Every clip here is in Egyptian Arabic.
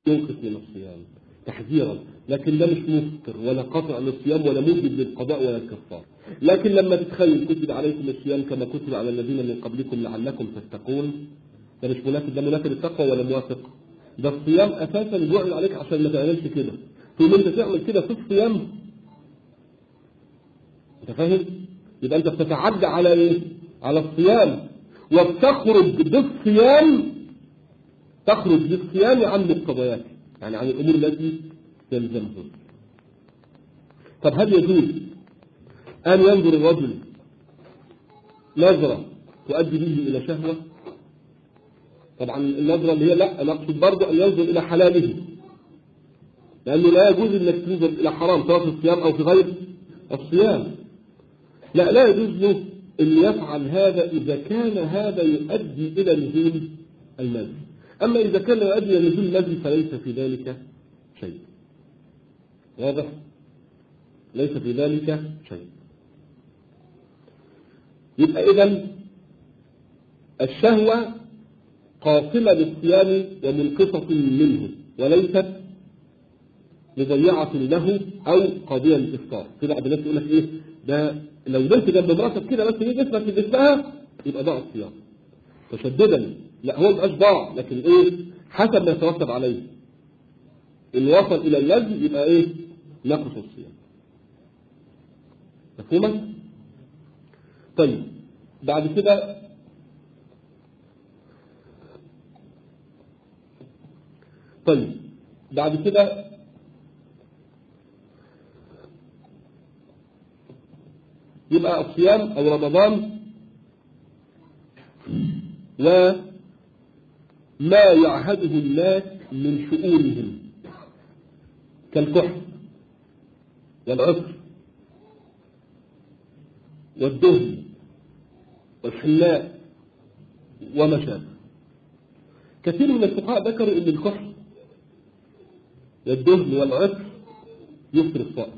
ينقص من الصيام تحذيرا لكن ده مش مفطر ولا قطع للصيام ولا موجب للقضاء ولا الكفار لكن لما تتخيل كتب عليكم الصيام كما كتب على الذين من قبلكم لعلكم تتقون ده مش مناسب ده مناسب التقوى ولا موافق ده الصيام اساسا جعل عليك عشان ما تعملش كده تقوم انت تعمل كده في الصيام انت فاهم يبقى انت بتتعدى على ايه على الصيام وبتخرج بالصيام تخرج بالصيام عن مقتضياته يعني عن الامور التي تلزمه طب هل يجوز ان ينظر الرجل نظره تؤدي به الى شهوه طبعا النظره اللي هي لا انا اقصد برضه ان ينظر الى حلاله لانه لا يجوز انك تنظر الى حرام سواء في الصيام او في غير الصيام لا لا يجوز له ان يفعل هذا اذا كان هذا يؤدي الى نزول المزي اما اذا كان يؤدي الى نزول المزي فليس في ذلك شيء واضح ليس في ذلك شيء يبقى اذا الشهوه قاصمه للصيام ومنقصه منه وليست مضيعة له أو قاضية للإفطار في بعض الناس يقول لك إيه ده لو نمت جنب مراتك كده بس ايه جسمك في جسمها يبقى ضاع الصيام تشددا لا هو مبقاش ضاع لكن ايه حسب ما يترتب عليه ان وصل الى اللذ يبقى ايه نقص الصيام مفهومة؟ طيب بعد كده طيب بعد كده يبقى الصيام أو رمضان وما يعهده الناس من شؤونهم كالكحل والعطر والدهن والحلاء وما شابه كثير من الفقهاء ذكروا ان الكحل والدهن والعطر يفطر الصائم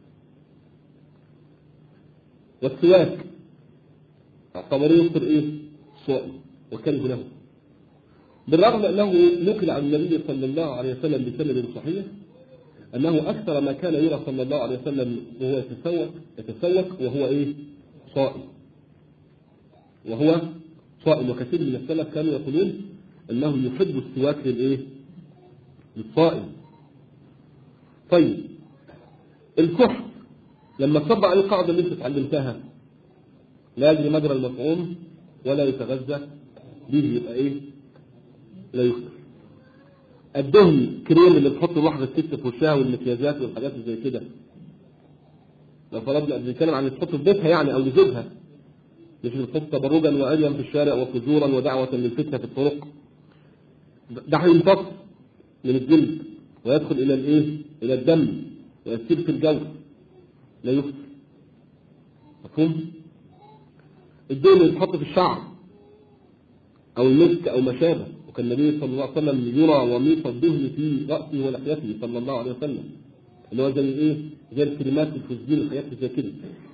والسواك الطبري يفطر ايه الصائم وكره له بالرغم انه نقل عن النبي صلى الله عليه وسلم بسند صحيح انه اكثر ما كان يرى صلى الله عليه وسلم وهو يتسوق يتسوق وهو ايه صائم وهو صائم وكثير من السلف كانوا يقولون انه يحب السواك للايه للصائم طيب الكحل لما تطبق عليه القاعده اللي انت اتعلمتها لا يجري مجرى المطعوم ولا يتغذى به يبقى ايه لا يفطر الدهن كريم اللي بتحطه الواحده الست في وشها والمكياجات والحاجات اللي زي كده لو فرضنا بنتكلم عن اللي تحطه في بيتها يعني او لزوجها مش بتحط تبرجا وعليا في الشارع وفجورا ودعوه للفتنه في الطرق ده هينفصل من الجلد ويدخل الى الايه؟ الى الدم ويسير في الجو لا يفطر مفهوم؟ الدهن اللي بيتحط في الشعر او المسك او ما شابه وكان النبي صلى الله عليه وسلم يرى وميط الدهن في راسه ولحيته صلى الله عليه وسلم اللي هو زي ايه؟ زي الكلمات الفوزين الحاجات زي كده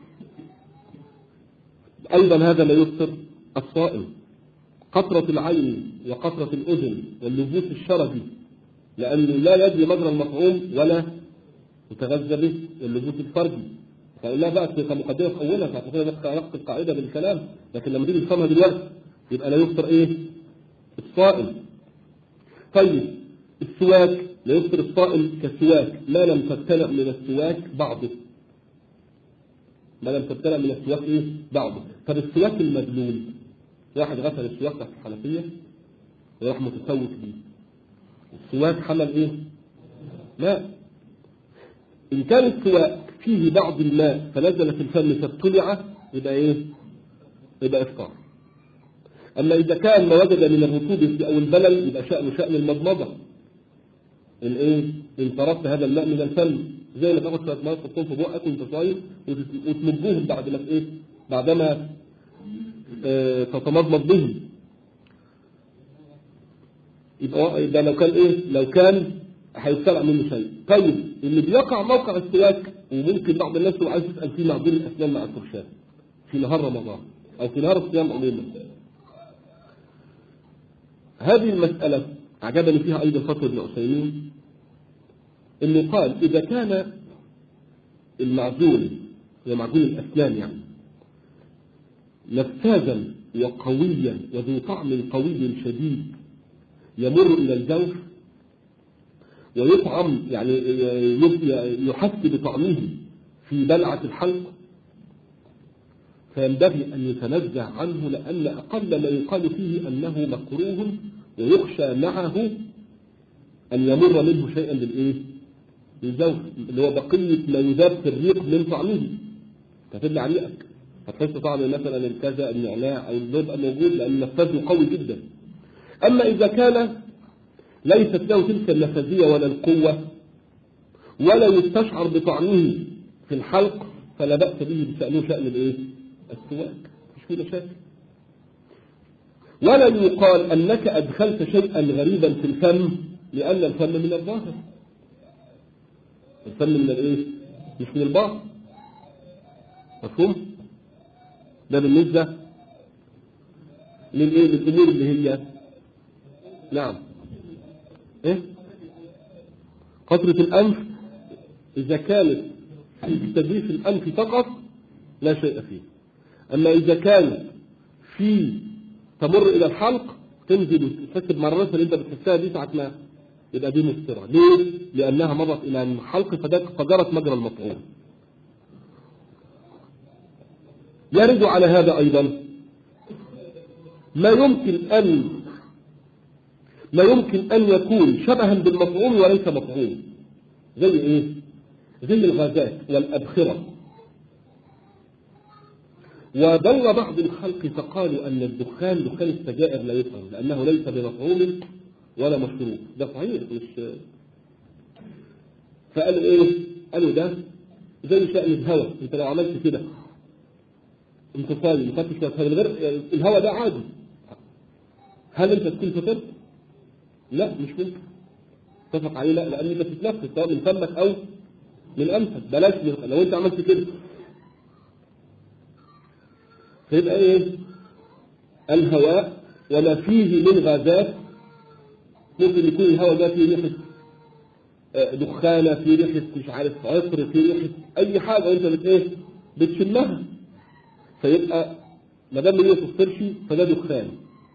ايضا هذا لا يفطر الصائم قطرة العين وقطرة الأذن واللبوس الشرفي لأنه لا يجري مجرى المطعوم ولا يتغذى به اللبوس الفردي فقال لها بقى كمقدمة في أولها فهتقول لك نقص القاعدة بالكلام لكن لما تيجي تفهمها دلوقتي يبقى لا يفطر إيه؟ الصائم طيب السواك لا يفطر الصائم كسواك ما لم تبتلع من السواك بعضه ما لم تبتلع من السواك إيه؟ بعضه طب السواك المبلول واحد غسل السواك تحت الحنفية وراح متسوق بيه السواك حمل ايه؟ ماء إن كان السواك فيه بعض الماء فنزل في الفم فابتلع يبقى ايه؟ يبقى إفطار أما إذا كان ما وجد من الرطوبة أو البلل يبقى شأنه شأن المضمضة إن إيه؟ إن طردت هذا الماء من الفم زي ما تاخد شوية ماء تحطهم في بقك وأنت صايم وتمجوهم بعد ما إيه؟ بعدما اه تتمضمض به يبقى يبقى لو كان ايه لو كان هيطلع منه شيء طيب اللي بيقع موقع السواك وممكن بعض الناس تبقى عايز تسال فيه معجون الاسنان مع الفرشاه في نهار رمضان او في نهار الصيام عموما هذه المساله أعجبني فيها أيضا فتوى ابن عثيمين إنه قال إذا كان المعزول هو معزول الأسنان يعني نفاذا وقويا وذو طعم قوي شديد يمر إلى الجوف ويطعم يعني يحس بطعمه في بلعة الحلق فينبغي أن يتنزه عنه لأن أقل ما يقال فيه أنه مكروه ويخشى معه أن يمر منه شيئا للإيه؟ للزوج اللي هو بقية ما يذاب في الريق من طعمه فتبلع ريقك فتحس طعم مثلا الكذا النعناع أو يبقى موجود لأن نفاذه قوي جدا أما إذا كان ليست له تلك النفاذية ولا القوة ولا يستشعر بطعمه في الحلق فلا بأس به بشأنه شأن الإيه؟ السواك مش في مشاكل ولا يقال أنك أدخلت شيئا غريبا في الفم لأن الفم من الظاهر الفم من الإيه؟ مش من الباطن مفهوم؟ ده بالنسبة للإيه؟ للأمور اللي هي نعم إيه؟ قطرة الأنف إذا كانت في تدريس الأنف فقط لا شيء فيه أما إذا كانت في تمر إلى الحلق تنزل وتحس بمرارتها اللي أنت بتحسها دي ساعة ما يبقى دي مفترة ليه؟ لأنها مرت إلى الحلق فجرت مجرى المطعوم يرد على هذا أيضا ما يمكن أن ما يمكن أن يكون شبها بالمطعوم وليس مطعوم زي إيه؟ زي الغازات والأبخرة وضل بعض الخلق فقالوا أن الدخان دخان السجائر لا يطعم لأنه ليس بمطعوم ولا مشروب ده صحيح مش فقالوا إيه؟ قالوا ده زي شأن الهواء أنت لو عملت كده أنت صايم مفتش من غير الهواء ده عادي هل أنت تكون فطرت؟ لا مش ممكن اتفق عليه لا لأن أنت بتتنفس سواء من فمك أو من أنفك بلاش من لو أنت عملت كده فيبقى ايه الهواء وما فيه من غازات ممكن يكون الهواء ده فيه ريحه دخانه في ريحه مش عارف عطر في ريحه اي حاجه انت بت ايه بتشمها فيبقى ما دام ما تفطرش فده دخان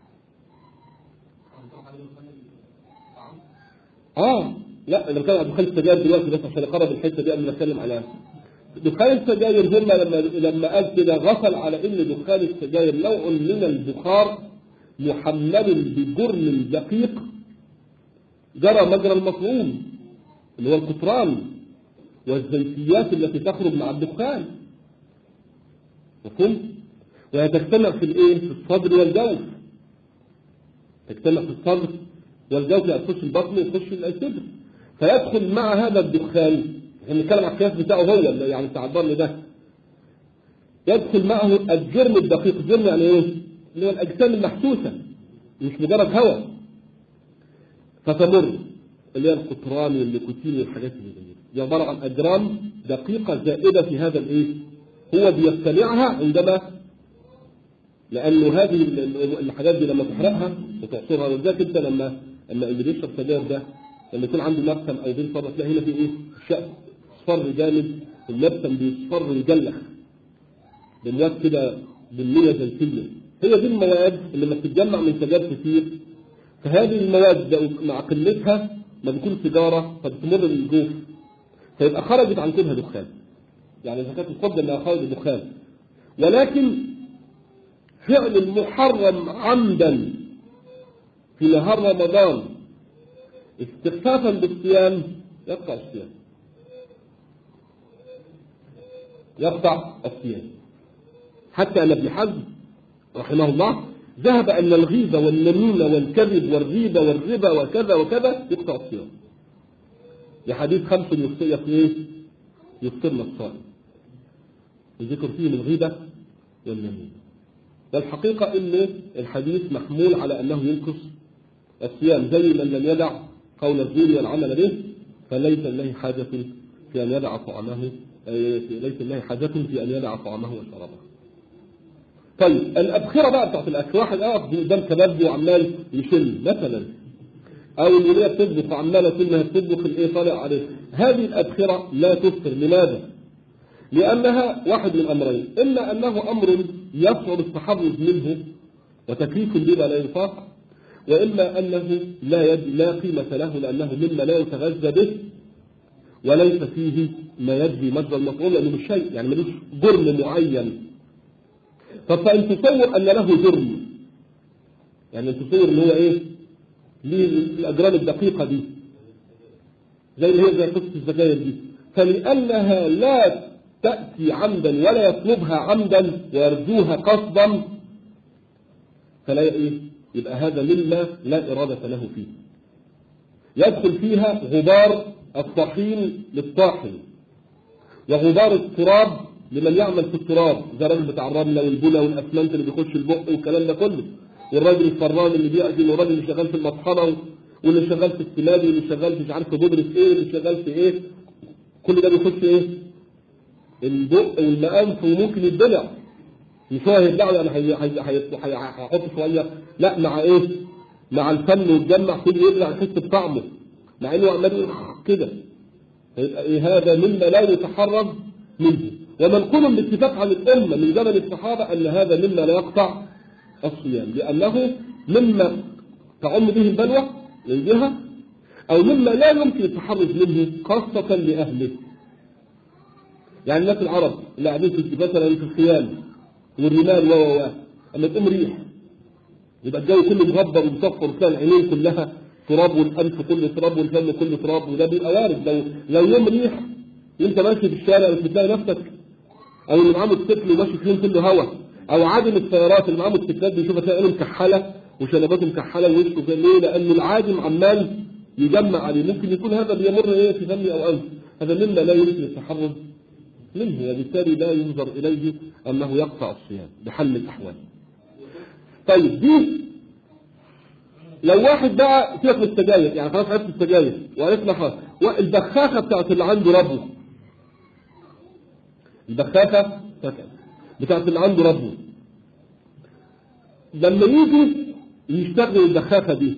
اه لا انا بتكلم عن دخان السجاير دلوقتي بس عشان اقرب الحته دي قبل ما اتكلم عليها دخان السجاير هم لما لما قال كده غفل على ان دخان السجاير نوع من البخار محمل بجرم دقيق جرى مجرى المطعوم اللي هو القطران والزيتيات التي تخرج مع الدخان مفهوم؟ وهي تجتمع في الايه؟ في الصدر والجوف تجتمع في الصدر والجوف لا تخش البطن وتخش الصدر فيدخل مع هذا الدخان احنا بنتكلم على القياس بتاعه هو اللي يعني بتاع الضرب ده يدخل معه الجرم الدقيق الجرم يعني ايه؟ اللي هو الاجسام المحسوسه مش مجرد هواء فتمر اللي هي القطران والنيكوتين والحاجات اللي زي دي عباره عن اجرام دقيقه زائده في هذا الايه؟ هو بيبتلعها عندما لانه هذه الحاجات دي لما تحرقها وتعصرها ولذلك انت لما لما اللي بيشرب سجاير ده لما يكون عنده مقسم او بين طبق تلاقي هنا في ايه؟ شق اصفر جامد المبسم بيصفر يجلخ بالوقت كده بالمية زيتية هي دي المواد اللي لما بتتجمع من سجاير كتير فهذه المواد مع قلتها ما بتكون سيجارة فبتمر للجوف فيبقى خرجت عن كونها دخان يعني إذا كانت تفضل انها خرجت دخان ولكن فعل المحرم عمدا في نهار رمضان استخفافا بالصيام يقطع الصيام يقطع الصيام حتى أن ابن حزم رحمه الله ذهب أن الغيبة والنميمة والكذب والريبة والربا وكذا وكذا يقطع الصيام لحديث خمس يفطر ايه؟ يفطرنا الصائم الذكر فيه الغيبة والنميمة والحقيقة أن الحديث محمول على أنه ينقص الصيام زي من لم يدع قول الزور والعمل به فليس له حاجة في أن يدع طعامه ليس لله حاجة في أن يدع طعامه وشرابه طيب الأبخرة بقى بتاعت الأكل واحد قاعد قدام كباب وعمال يشل مثلا او الوليه بتطبخ وعماله طول ما هي بتطبخ الايه طالع عليه هذه الابخره لا تفطر لماذا؟ لانها واحد من امرين اما انه امر يصعب التحرز منه وتكليف بما لا ينفق واما انه لا يد لا قيمه له لانه مما لا يتغذى به وليس فيه ما يجري مجرى المفعول لانه مش شيء يعني ملوش جرم معين طب فان تصور ان له جرم يعني ان تصور ان هو ايه ليه الاجرام الدقيقه دي زي اللي هي زي قصه الزكاير دي فلانها لا تاتي عمدا ولا يطلبها عمدا ويرجوها قصدا فلا ايه يبقى هذا مما لا اراده له فيه يدخل فيها غبار الطحين للطاحن وغبار التراب لمن يعمل في التراب زي الراجل بتاع الرمله والبنى والاسمنت اللي بيخش البق والكلام ده كله والراجل الفران اللي بيأذن والراجل اللي شغال في المطحنه واللي شغال في السلاد واللي شغال في مش عارف في بودرة ايه واللي شغال في ايه كل ده بيخش ايه البق والمقام وممكن يتبلع مش هو هيبلعه يعني هي- هي- هي- هي- هيحط شويه لا مع ايه مع الفم والجمع كل يبلع يحس بطعمه مع انه عمال يقول كده فيبقى إيه هذا مما لا يتحرز منه ومنقول باتفاق عن الأمة من زمن الصحابة أن هذا مما لا يقطع الصيام لأنه مما تعم به البلوى من جهة أو مما لا يمكن التحرز منه خاصة لأهله يعني الناس العرب اللي قاعدين في مثلا في الخيام والرمال و و و اما تقوم ريح يبقى الجو كله مغبر ومصفر وتلاقي العينين كلها تراب والانف كله تراب والفم كله تراب وده بيبقى وارد لو لو يوم ريح وانت ماشي في الشارع مش بتلاقي نفسك او اللي معاه موتوسيكل وماشي فيهم كله هوا او عادم السيارات اللي معاه موتوسيكلات بيشوفها تلاقي عينه مكحله وشنباته مكحله ووشه زي ليه؟ لان العادم عمال يجمع عليه ممكن يكون هذا بيمر ايه في فمي او انف هذا مما لا يمكن التحرز منه وبالتالي لا ينظر اليه انه يقطع الصيام بحل الاحوال. طيب دي لو واحد بقى سيبك من السجاير يعني خلاص عرفت السجاير وعرفنا خلاص والبخاخه بتاعت اللي عنده ربو البخاخه بتاعت اللي عنده ربو لما يجي يشتغل البخاخه دي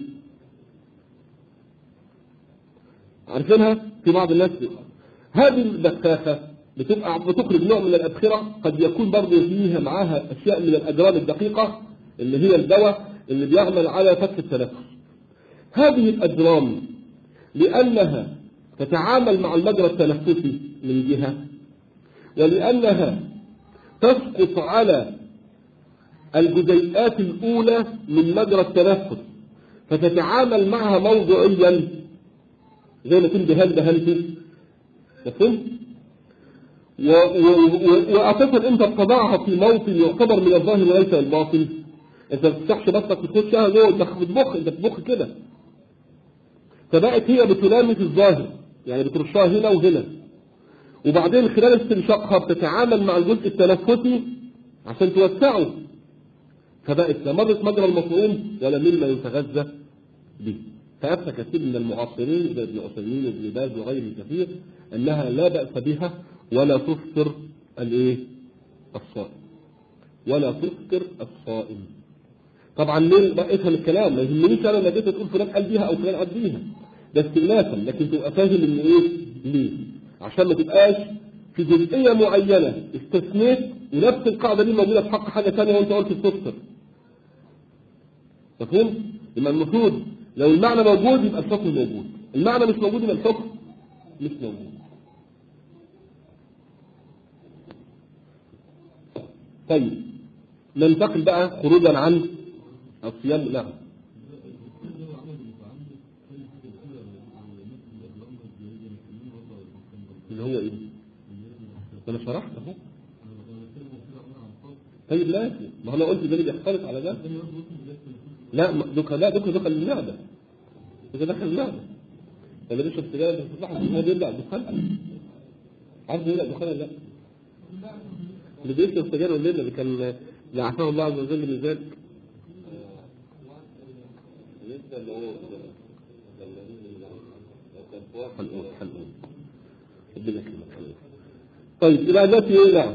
عارفينها في بعض الناس هذه البخاخه بتبقى بتخرج نوع من الابخره قد يكون برضه فيها معاها اشياء من الاجرام الدقيقه اللي هي الدواء اللي بيعمل على فتح التنفس هذه الأجرام لأنها تتعامل مع المجرى التنفسي من جهة ولأنها تسقط على الجزيئات الأولى من مجرى التنفس فتتعامل معها موضوعيا زي ما تكون دهان دهنته مفهوم؟ وأساسا أنت بتضعها في موطن يعتبر من الظاهر وليس الباطن انت ما بتفتحش بطنك وتخشها جوه انت بتبخ انت بتبخ كده فبقت هي بتلامس الظاهر يعني بترشها هنا وهنا وبعدين خلال استنشاقها بتتعامل مع الجزء التنفسي عشان توسعه فبقت لا مرت مجرى المفعول ولا مما يتغذى به فأفتى كثير من المعاصرين زي ابن عثيمين وابن باز وغيره كثير أنها لا بأس بها ولا تفطر الايه؟ الصائم ولا تفطر الصائم طبعا ليه بقى افهم الكلام ما يهمنيش انا انك انت تقول فلان قال بيها او فلان قال بيها ده استئناسا لكن تبقى فاهم ان ايه ليه عشان ما تبقاش في جزئيه معينه استثنيت ونفس القاعده دي موجوده في حق حاجه ثانيه وانت قلت تفطر مفهوم؟ يبقى المفروض لو المعنى موجود يبقى الحكم موجود المعنى مش موجود يبقى الحكم مش موجود طيب ننتقل بقى خروجا عن الصيام نعم اللي هو ايه انا شرحت اهو طيب لا ما هو انا قلت ده اللي بيختلط على ده لا ما- دوكا لا دوكا دوكا المعده دوكا دخل المعده اللي بيشرب سجاير في الصباح هو بيبلع دخان عارف يبلع دخان ولا لا اللي بيشرب سجاير والليل اللي كان اللي عافاه الله عز وجل من ذلك بالنسبه اللي هو حلقون حلقون ربنا يكرمك حلقون طيب يبقى دلوقتي ايه نعم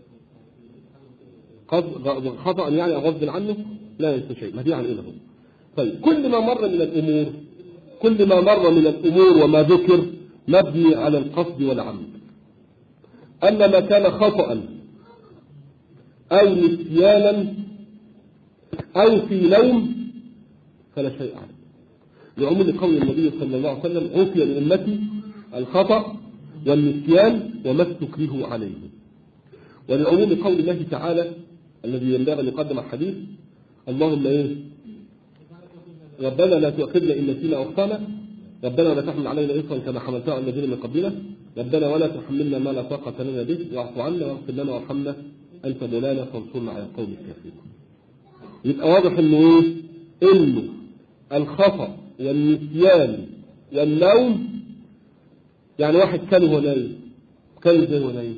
قصد- غ- خطأ يعني أو غصب عنه لا ينسى شيء ما دي عن إيه له طيب كل ما مر من الأمور كل ما مر من الأمور وما ذكر مبني على القصد والعمد أما ما كان خطأ أو نسيانا أو في نوم فلا شيء عليه لعموم قول النبي صلى الله عليه وسلم عفي لأمتي الخطأ والنسيان وما استكرهوا عليه ولعموم قول الله تعالى الذي ينبغي أن يقدم الحديث اللهم إيه ربنا لا تؤاخذنا إن نسينا أو أخطأنا ربنا لا تحمل علينا إصرا كما حملته على الذين من قبلنا ربنا ولا تحملنا ما لا طاقة لنا به واعف عنا واغفر لنا وارحمنا أنت مولانا فانصرنا على القوم الكافرين يبقى واضح إنه إيه؟ إنه الخطأ والنسيان والنوم يعني واحد كان وهو نايم كان ازاي وهو نايم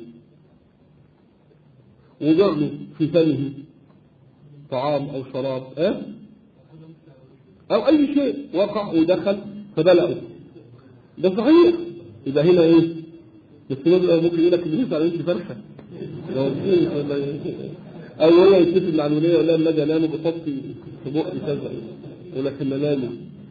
وضع في فمه طعام أو شراب أه؟ أو أي شيء وقع ودخل فبلغه ده صحيح إذا هنا إيه بس هو ممكن يقول لك إبليس على وش فرخة لو قلت ولا أو هو يتفق مع الولية يقول لها لما أنام بحطي في بقي كذا يقول لك إن أنامه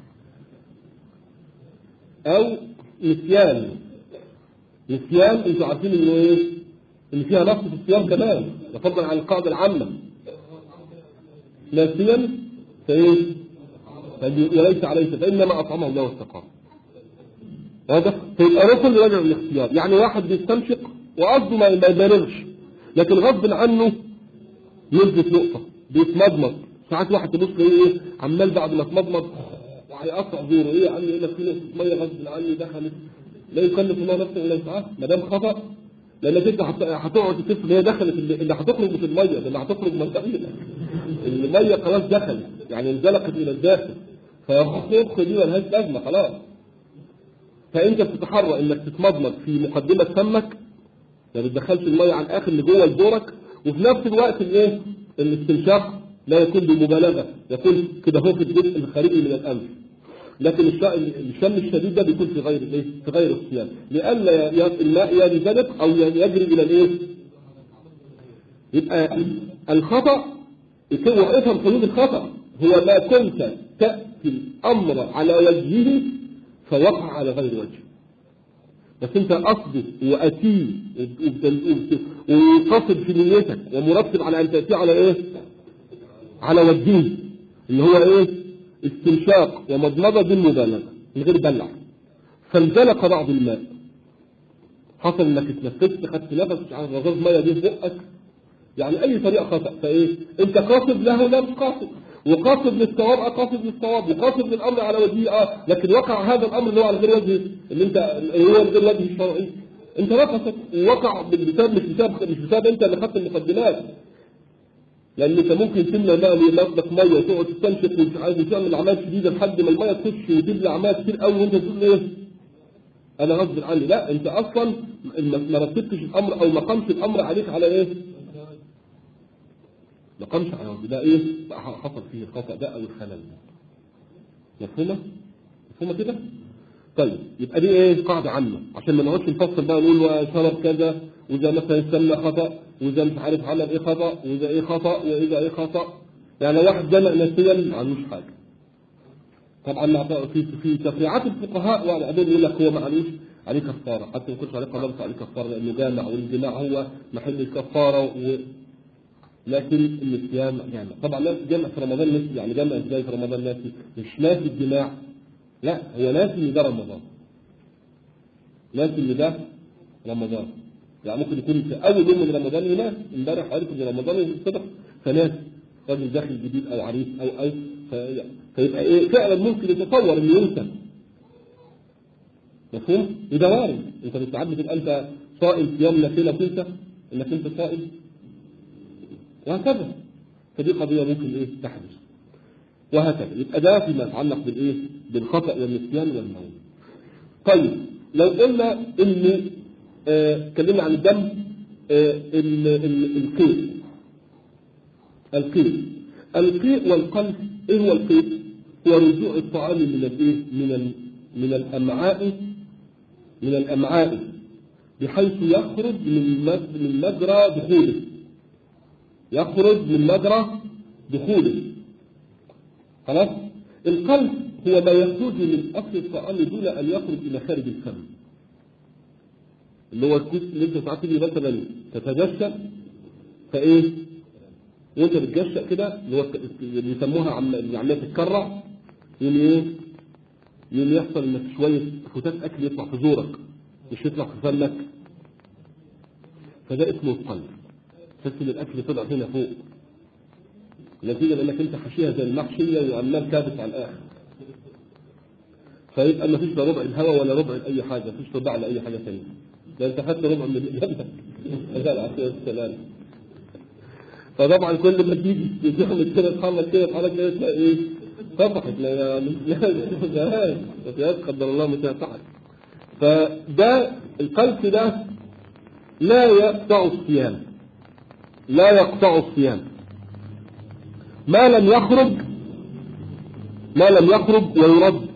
أو نسيان نسيان أنتوا عارفين إنه إيه؟ إن فيها نص في الصيام كمان فضلا عن القاعدة العامة ناسيا فإيه؟ وليس عليك فإنما أطعمه الله واستقام هذا فيبقى ركن راجع الاختيار يعني واحد بيستنشق وقصده ما يبالغش لكن غصب عنه يثبت نقطة بيتمضمض ساعات واحد تبص ايه عمال بعد ما اتمضمض وهيقطع زوره ايه يا عم يقول لك في نقطة مية غصب عني دخلت لا يكلف الله نفسا الا وسعها ما دام خطأ لانك انت هتقعد تفهم هي دخلت اللي هتخرج مش المية اللي هتخرج من المية خلاص دخلت يعني انزلقت الى الداخل فيخرج دي ملهاش لازمة خلاص فانت بتتحرى انك تتمضمض في مقدمة فمك ما بتدخلش المية على الاخر اللي جوه لدورك وفي نفس الوقت الايه الاستنشاق لا يكون بمبالغة يكون كده هو في الجزء الخارجي من الانف لكن الشم الشديد ده بيكون في غير الايه في غير الصيام لئلا الماء ينزلق او يجري الى الايه يبقى الخطأ وافهم حدود الخطأ هو ما كنت تأتي الأمر على وجهه فوقع على غير وجهه بس انت قصد وأتيه وقصد في نيتك ومرتب على أن تأتيه على ايه على وجهه اللي هو ايه استنشاق ومضمضة بالمبالغة من غير بلع فانزلق بعض الماء حصل انك اتنفست خدت نفس مش عارف غاز ميه دي في بقك يعني اي طريقه خطا فايه انت قاصد له لا مش قاصد وقاصد للصواب اه قاصد للصواب وقاصد للامر على وجهه اه لكن وقع هذا الامر اللي هو على غير وجهه اللي انت اللي هو غير وجهه الشرعي انت نفسك ووقع بسبب مش بسبب مش بسبب انت اللي خدت المقدمات لان انت ممكن تملى بقى مصدق ميه وتقعد تستنشق ومش عايز تعمل اعمال شديده لحد ما الميه تخش وتبلع اعمال كتير قوي وانت تقول ايه انا غصب عني لا انت اصلا ما رتبتش الامر او ما قامش الامر عليك على ايه ما قامش على ده ايه بقى حصل فيه الخطا ده او الخلل ده مفهومه مفهومه كده طيب يبقى دي ايه قاعده عامه عشان ما نقعدش نفصل بقى نقول وشرب كذا واذا مثلا استنى خطا واذا مش عارف عمل ايه خطا واذا ايه خطا واذا ايه خطا يعني واحد جمع نسيا ما عندوش حاجه طبعا في في تفريعات الفقهاء وبعدين يقول لك هو ما عليهوش عليه كفاره حتى ما يكونش عليه قضاء عليه كفاره لانه جامع والجماع هو محل الكفاره و... لكن النسيان يعني طبعا ناس جمع في رمضان نسي يعني جمع ازاي في رمضان ناسي مش ناسي الجماع لا هو ناسي ان ده رمضان ناسي ان ده رمضان يعني ممكن يكون في اول يوم من رمضان ينام امبارح عرف ان رمضان صدق فناسي راجل داخل جديد او عريس او او في... فيبقى ايه فعلا ممكن يتصور انه ينسى مفهوم؟ وده وارد انت بتعد بتبقى انت صائم صيام نافله تنسى انك انت صائم وهكذا فدي قضيه ممكن ايه تحدث وهكذا يبقى ده فيما يتعلق بالايه؟ بالخطا والنسيان والنوم. طيب لو قلنا ان اتكلمنا آه عن الدم آه القيء القيء القيء والقلب ايه هو القيء؟ هو رجوع الطعام من الايه؟ من ال من الامعاء من الامعاء بحيث يخرج من من مجرى دخوله يخرج من مجرى دخوله خلاص القلب هو ما يخرج من أصل الطعام دون أن يخرج إلى خارج الفم اللي هو الكوس اللي انت ساعات تيجي مثلا تتجشأ فايه وانت بتجشأ كده اللي هو اللي بيسموها عم اللي عمالة تتكرع يوم ايه يوم يحصل انك شوية فتات اكل يطلع في زورك مش يطلع في فمك فده اسمه القلب تحس ان الاكل طلع هنا فوق نتيجة لانك انت حشيها زي المحشية وعمال كابس على الاخر فيبقى ما فيش لا ربع الهواء ولا ربع اي حاجة ما فيش ربع لاي حاجة ثانيه ده انت خدت ربع من الإجابة الله عليه السلام فطبعا كل ما تيجي تعمل كده تحرك كده تحرك كده تلاقي ايه طبعا لا لا لا قدر الله متى فعل فده القلب ده لا يقطع الصيام لا يقطع الصيام ما لم يخرج ما لم يخرج ويرد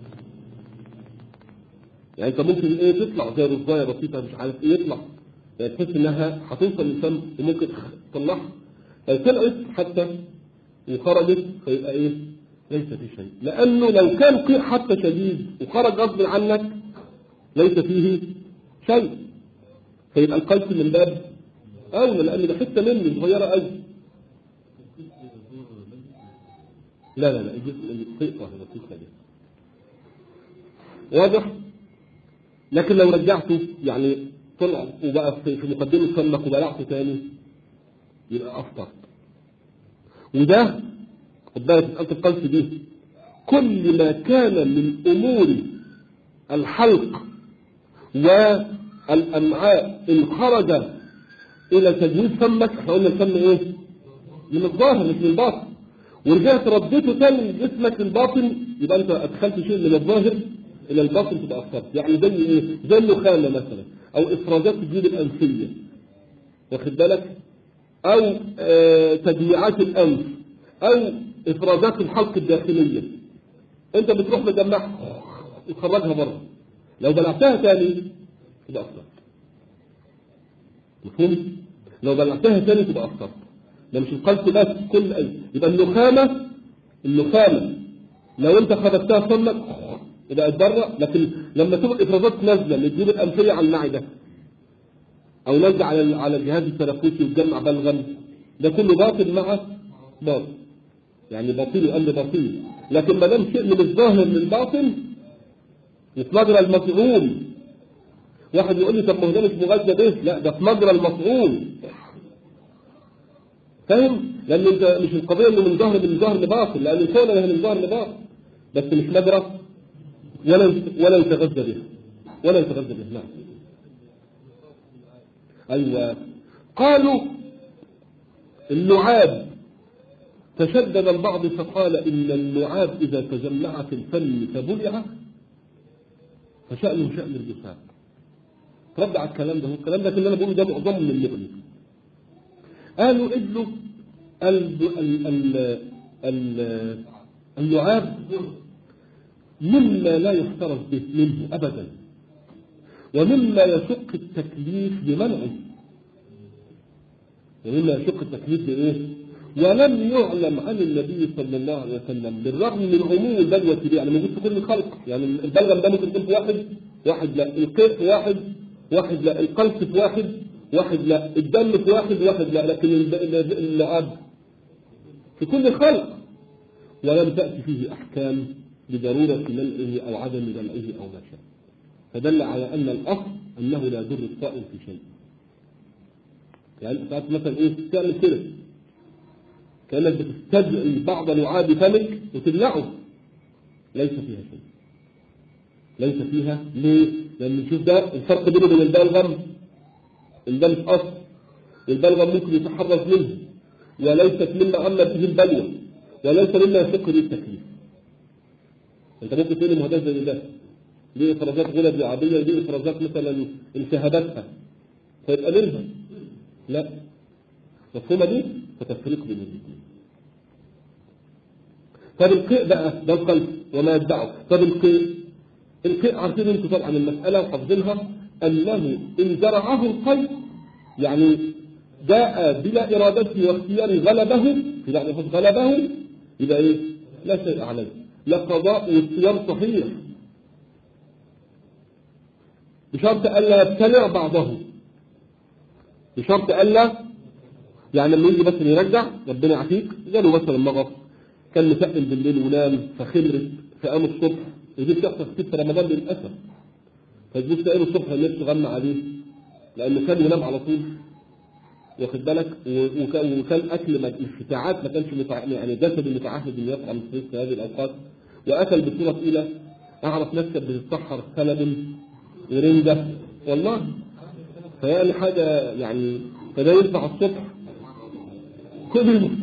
يعني انت ممكن ايه تطلع زي رزايه بسيطه مش عارف ايه يطلع يعني تحس انها هتوصل للفم وممكن تطلعها لو طلعت حتى وخرجت فيبقى ايه ليس في شيء لانه لو كان قيء حتى شديد وخرج غصب عنك ليس فيه شيء فيبقى القلب من باب اولى لان ده حته مني صغيره قوي لا لا لا الجزء القيء واحد بسيط واضح لكن لو رجعته يعني طلع وبقى في في مقدمة فمك وبلعته تاني يبقى أفطر وده خد بالك مسألة القلب دي كل ما كان من أمور الحلق والأمعاء إن خرج إلى تجويز فمك احنا قلنا الفم إيه؟ من الظاهر مش من الباطن ورجعت رديته تاني لجسمك الباطن يبقى أنت أدخلت شيء من الظاهر الى الباطن تبقى اثرت يعني زي ايه زي النخامه مثلا او افرازات الجيوب الانفيه واخد بالك او آه تجميعات الانف او افرازات الحلق الداخليه انت بتروح مجمعها وتخرجها بره لو بلعتها تاني تبقى اثرت مفهوم لو بلعتها تاني تبقى اثرت ده مش القلب بس كل اي يبقى النخامه النخامه لو انت خرجتها فمك يبقى بره لكن لما تبقى الافرازات نازله من الجيوب الانفيه على المعده او نازله على على الجهاز التنفسي وتجمع بلغم ده كله باطل مع باطل يعني باطل يقل باطل لكن ما دام شيء من الظاهر من الباطن في مجرى المفعول واحد يقول لي طب ما هو ده مش مغذى به لا ده في مجرى المفعول فاهم؟ لان انت مش القضيه انه من ظهر من ظهر لباطل لان الكون من ظهر لباطل بس مش مجرى ولا ولا يتغذى به ولا يتغذى به نعم أيوة قالوا اللعاب تشدد البعض فقال إن اللعاب إذا تجمع في الفم فبلع فشأنه شأن الجسام رد على الكلام ده الكلام ده اللي انا بقوله ده معظم من المغني قالوا ادلوا ال ال ال ال اللعاب مما لا يحترز به منه أبدا ومما يشق التكليف بمنعه ومما يشق التكليف بإيه؟ ولم يعلم عن النبي صلى الله عليه وسلم بالرغم من عموم البلوى دي يعني موجود في كل الخلق يعني البلغم ده ممكن يكون في واحد واحد لا القيء في واحد واحد لا القلب في واحد واحد لا الدم في واحد واحد لا لكن اللعاب في كل الخلق ولم تأتي فيه أحكام بضرورة منعه أو عدم منعه أو ما شاء فدل على أن الأصل أنه لا يضر الصائم في شيء يعني ساعات مثلا إيه تعمل كده كأنك بتستدعي بعض لعاب فمك وتبلعه ليس فيها شيء ليس فيها ليه؟ لأن نشوف ده الفرق بينه وبين البلغم ده مش أصل البلغم ممكن يتحرز منه وليست مما عمت به البلوى وليس مما يشق به التكليف انت ممكن تقول ما ده زي ده ليه افرازات غلب لعابيه ودي افرازات مثلا التهاباتها فيبقى منها لا مفهومه دي فتفريق بين الاثنين طب القيء بقى ده القلب وما يتبعه طب القيء القيء عارفين انتم طبعا المساله وحافظينها انه ان زرعه القلب يعني جاء بلا ارادته واختياره غلبه في معنى غلبه يبقى ايه؟ لا شيء عليه لقضاء والصيام صحيح بشرط ألا يبتلع بعضه بشرط ألا يعني لما يجي مثلا يرجع ربنا يعافيك جاله مثلا مغص كان متقل بالليل ونام فخمرت فقام الصبح ودي بتحصل كتير في رمضان للأسف فتبص تلاقيه الصبح النفس غمى عليه لأنه كان ينام على طول واخد بالك و- وكان وكان اكل ما- الفتاعات ما كانش متع... يعني جسد متعهد انه يطعم في في هذه الاوقات واكل بصوره ثقيله اعرف ناس كانت بتتسحر خلل ورنجه والله فيعني حاجه يعني فده ينفع الصبح كل يوم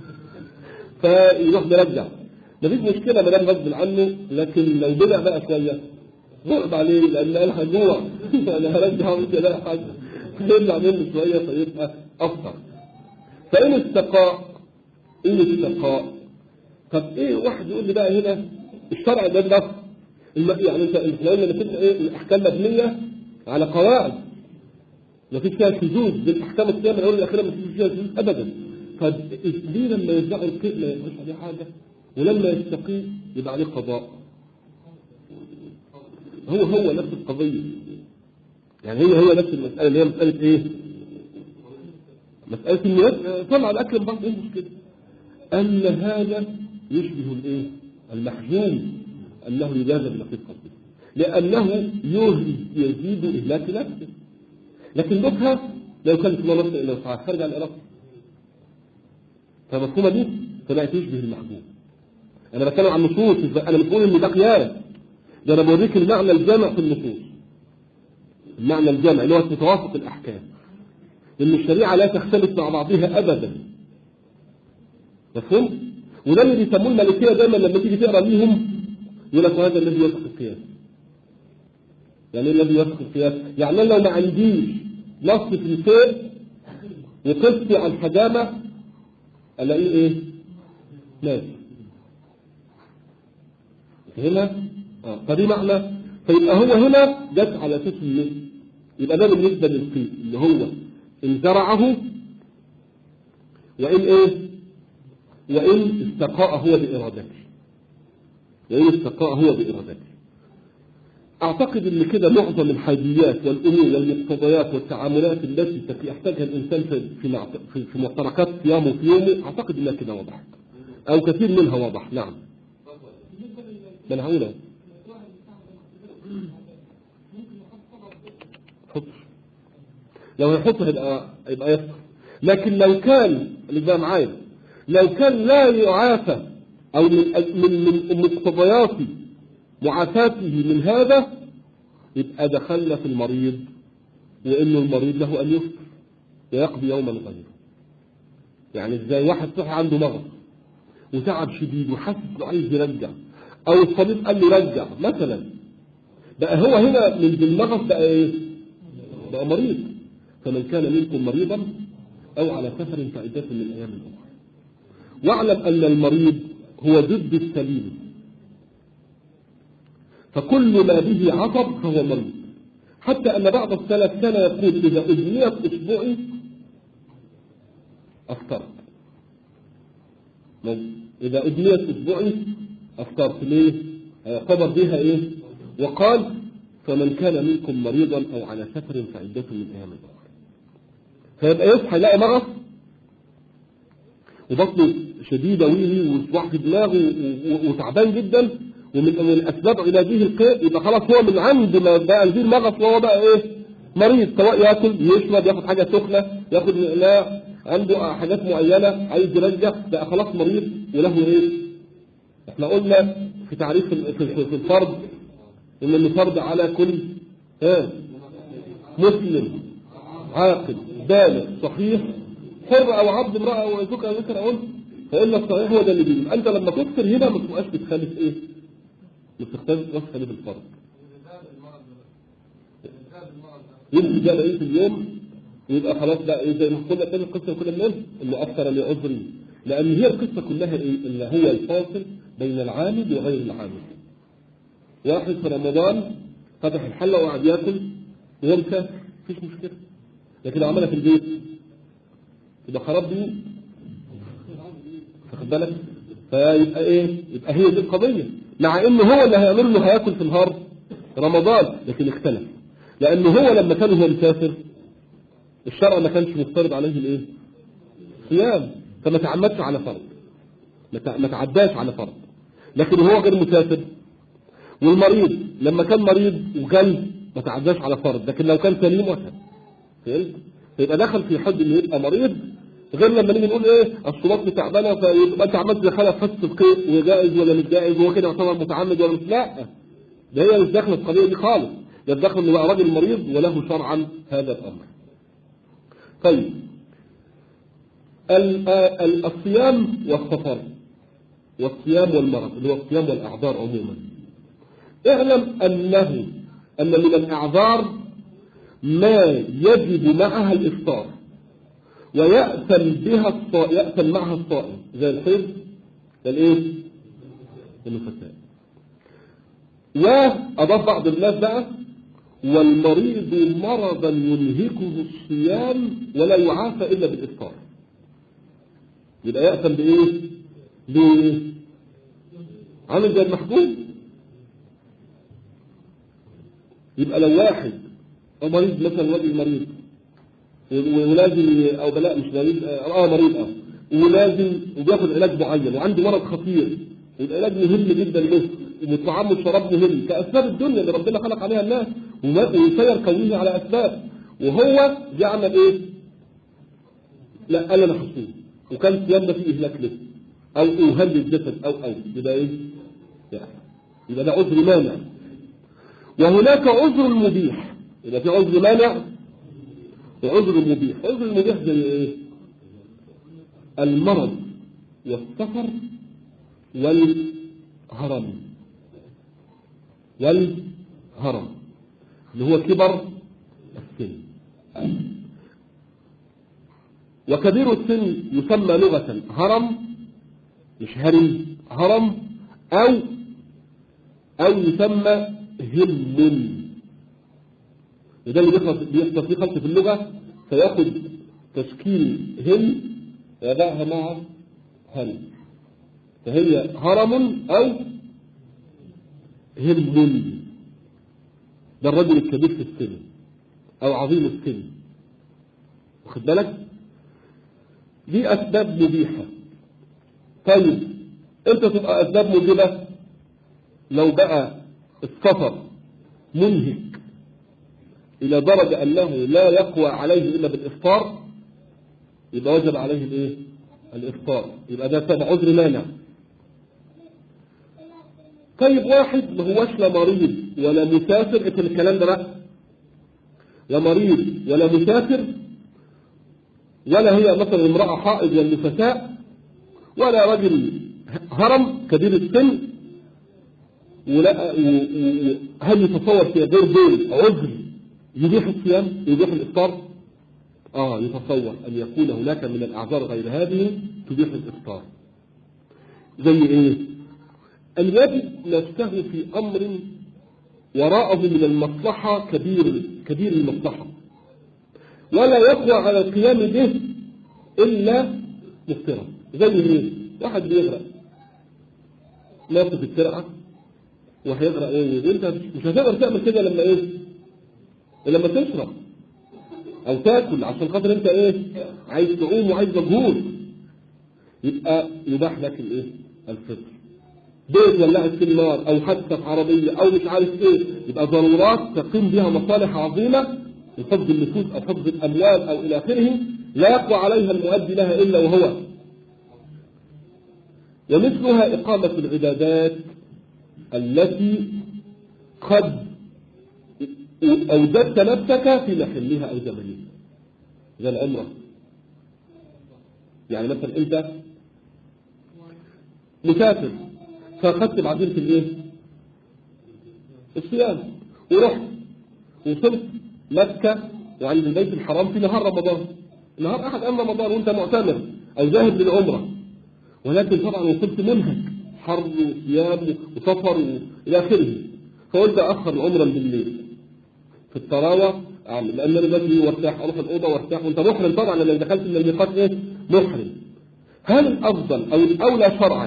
فيروح مرجع مفيش مشكله ما دام غصب عنه لكن لو بدع بقى شويه صعب عليه لان قال هجوع انا هرجع وانت لا حاجه هيرجع منه شويه فيبقى افضل فان استقاء ان استقاء طب ايه واحد يقول لي بقى هنا الشرع ده النص الم- يعني انت احنا قلنا ان ايه الاحكام مبنيه على قواعد ما فيش فيها شذوذ دي الاحكام الصيام الاولى والاخيره ما فيش فيها شذوذ ابدا طب ليه لما يدعوا القبله ما يبقاش عليه حاجه ولما يستقيم يبقى عليه قضاء هو هو نفس القضيه يعني هي هي نفس المساله اللي هي مساله ايه؟ مساله الناس طلع الاكل من بعض ايه المشكله؟ ان هذا يشبه الايه؟ المحجوم انه يجازى بنقيض قصده لانه يهلك يزيد اهلاك نفسه لكن لبها لو كانت الله نفسه الا وسعها خارج عن ارادته فمفهومه دي طلعت يشبه المحجوم انا بتكلم عن النصوص انا مش بقول ان ده قياس ده انا بوريك المعنى الجامع في النصوص المعنى الجامع اللي هو تتوافق الاحكام ان الشريعه لا تختلف مع بعضها ابدا مفهوم وده اللي بيسموه الملكيه دايما لما تيجي تقرا ليهم يقول لك وهذا الذي يوافق القياس يعني ايه الذي يوافق القياس يعني انا لو ما عنديش نص في الفيء وقفتي على الحجامه الاقيه ايه ناس هنا اه فدي معنى فيبقى هو هنا جت على اساس النص يبقى ده بالنسبه للقيد اللي هو ان زرعه وان ايه وان استقاء هو بارادته وان استقاء هو بارادته اعتقد ان كده معظم الحاجيات والامور والمقتضيات والتعاملات التي يحتاجها الانسان في في معت- في, في معتركات صيامه في يومه اعتقد انها كده وضحت او كثير منها واضح نعم ما انا هقول أهو. حط لو هيحط هيبقى يبقى يسقط لكن لو كان اللي بقى معايا لو كان لا يعافى او من من من مقتضيات معافاته من هذا يبقى دخلنا في المريض وانه المريض له ان يفطر ويقضي يوما غيره يعني ازاي واحد صحي عنده مرض وتعب شديد وحاسس انه عايز يرجع او الطبيب قال له رجع مثلا بقى هو هنا من بالمغص بقى ايه بقى مريض فمن كان منكم مريضا او على سفر فعدة من ايام اخرى واعلم ان المريض هو ضد السليم فكل ما به عصب فهو مريض حتى ان بعض السلف كان يقول اذا اجنيت اصبعي افطرت اذا اجنيت اصبعي افطرت ليه خبر بها ايه وقال فمن كان منكم مريضا او على سفر فعدة من ايام اخرى فيبقى يصحى يلاقي مرض وبطنه شديده ويلي وصباح في دماغه و- و- وتعبان جدا ومن من اسباب علاجه القيء يبقى خلاص هو من عند ما بقى يزيد مغص وهو بقى ايه مريض سواء ياكل يشرب ياخد حاجه سخنه ياخد لا عنده حاجات معينه عايز يرجع بقى خلاص مريض وله ايه احنا قلنا في تعريف ال- في, في, في الفرض ان الفرض على كل ها مسلم عاقل بالغ صحيح حر او عبد امراه او ذكر او ذكر او انثى فان الصحيح هو ده اللي بيجي انت لما تكثر هنا ما تبقاش بتخالف ايه؟ ما بتختلف بتخالف الفرض يمكن جاء بقيه اليوم ويبقى خلاص بقى ايه زي ما قلنا تاني القصه كلها منين؟ انه افطر لعذري لان هي القصه كلها ايه؟ اللي هو الفاصل بين العامل وغير العامل واحد في رمضان فتح الحله وقعد ياكل وهو مسافر مفيش مشكله لكن لو عملها في البيت يبقى خراب بيوت واخد بالك فيبقى ايه يبقى هي دي القضية مع انه هو اللي هيعمل له هياكل في نهار رمضان لكن اختلف لانه هو لما كان هو مسافر الشرع ما كانش مفترض عليه الايه صيام فما تعمدش على فرض ما تع- ما تعداش على فرض لكن هو غير مسافر والمريض لما كان مريض وكان ما تعداش على فرض لكن لو كان سليم وكان فهمت فيبقى دخل في حد انه يبقى مريض غير لما نيجي نقول ايه اصل بطني تعبانه فيبقى انت عملت دخلها في حصه القيء وجائز ولا مش جائز وهو كده يعتبر متعمد ولا مش لا ده هي مش داخله في القضيه دي خالص ده داخل انه بقى راجل مريض وله شرعا هذا الامر طيب ال- آه، ال- الصيام والسفر والصيام والمرض اللي هو الصيام والاعذار عموما اعلم انه ان من الاعذار ما يجب معها الافطار ويأثم بها الصائم يأثم معها الصائم زي الحيض الايه النفساء وأضاف بعض الناس بقى والمريض مرضا ينهكه الصيام ولا يعافى إلا بالإفطار يبقى يأثم بإيه؟ ليه؟ عامل زي المحكوم يبقى لو واحد أو مريض مثلا راجل مريض ولازم ي- او بلاء مش مريض اه مريض اه ولازم وبياخد علاج معين وعنده مرض خطير العلاج مهم جدا له والطعام والشراب مهم كاسباب الدنيا اللي ربنا خلق عليها الناس وما- ويسير كونه على اسباب وهو بيعمل ايه؟ لا قال انا هصوم وكان صيام ده فيه اهلاك له او اوهام للجسد او او يبقى ايه؟ يعني يبقى ده عذر مانع وهناك عذر مبيح يبقى في عذر مانع وعذر مبيح عذر المبيح زي ايه المرض والسفر والهرم والهرم اللي هو كبر السن وكبير السن يسمى لغة هرم مش هرم هرم أو أو يسمى هم وده اللي بيخلص بيحصل فيه خلط في اللغة فياخد تشكيل هم يضعها مع هل فهي هرم أو هم ده الرجل الكبير في السن أو عظيم السن واخد بالك دي أسباب مبيحة طيب انت تبقى أسباب موجبة لو بقى السفر منهك إلى درجة أنه لا يقوى عليه إلا بالإفطار يبقى وجب عليه الإيه؟ الإفطار يبقى ده تبع عذر مانع طيب واحد ما هوش لا مريض ولا مسافر اكتب الكلام ده بقى لا مريض ولا مسافر ولا هي مثلا امرأة حائض ولا نفساء ولا رجل هرم كبير السن ولا و- و- هل يتصور في غير دول عذر يبيح الصيام يبيح الافطار اه يتصور ان يكون هناك من الاعذار غير هذه تبيح الافطار زي ايه ان يجد نفسه في امر وراءه من المصلحة كبير كبير المصلحة ولا يقوى على القيام به الا مفترا زي ايه واحد بيغرق ناقص في الترعه وهيغرق ايه انت مش هتقدر تعمل كده لما ايه لما تشرب او تاكل عشان خاطر انت ايه عايز تعوم وعايز مجهود يبقى يباح لك الايه الفطر بيت ولعت في النار او حادثه في عربيه او مش عارف ايه يبقى ضرورات تقيم بها مصالح عظيمه لحفظ النفوس او حفظ الاموال او الى اخره لا يقوى عليها المؤدي لها الا وهو ومثلها اقامه العبادات التي قد أوجدت نفسك في محلها أو زمنها زي العمرة يعني مثلا أنت مسافر فأخذت بعدين في الإيه؟ الصيام ورحت وصلت مكة وعند البيت الحرام في نهار رمضان نهار أحد أيام رمضان وأنت معتمر أو ذاهب للعمرة ولكن طبعا وصلت منهك حر وصيام وسفر إلى آخره فقلت أخر العمرة بالليل في الطراوة أعمل لأن أنا باجي وارتاح أروح الأوضة وارتاح وأنت محرم طبعا لو دخلت من الميقات إيه؟ محرم هل الأفضل أو الأولى شرعا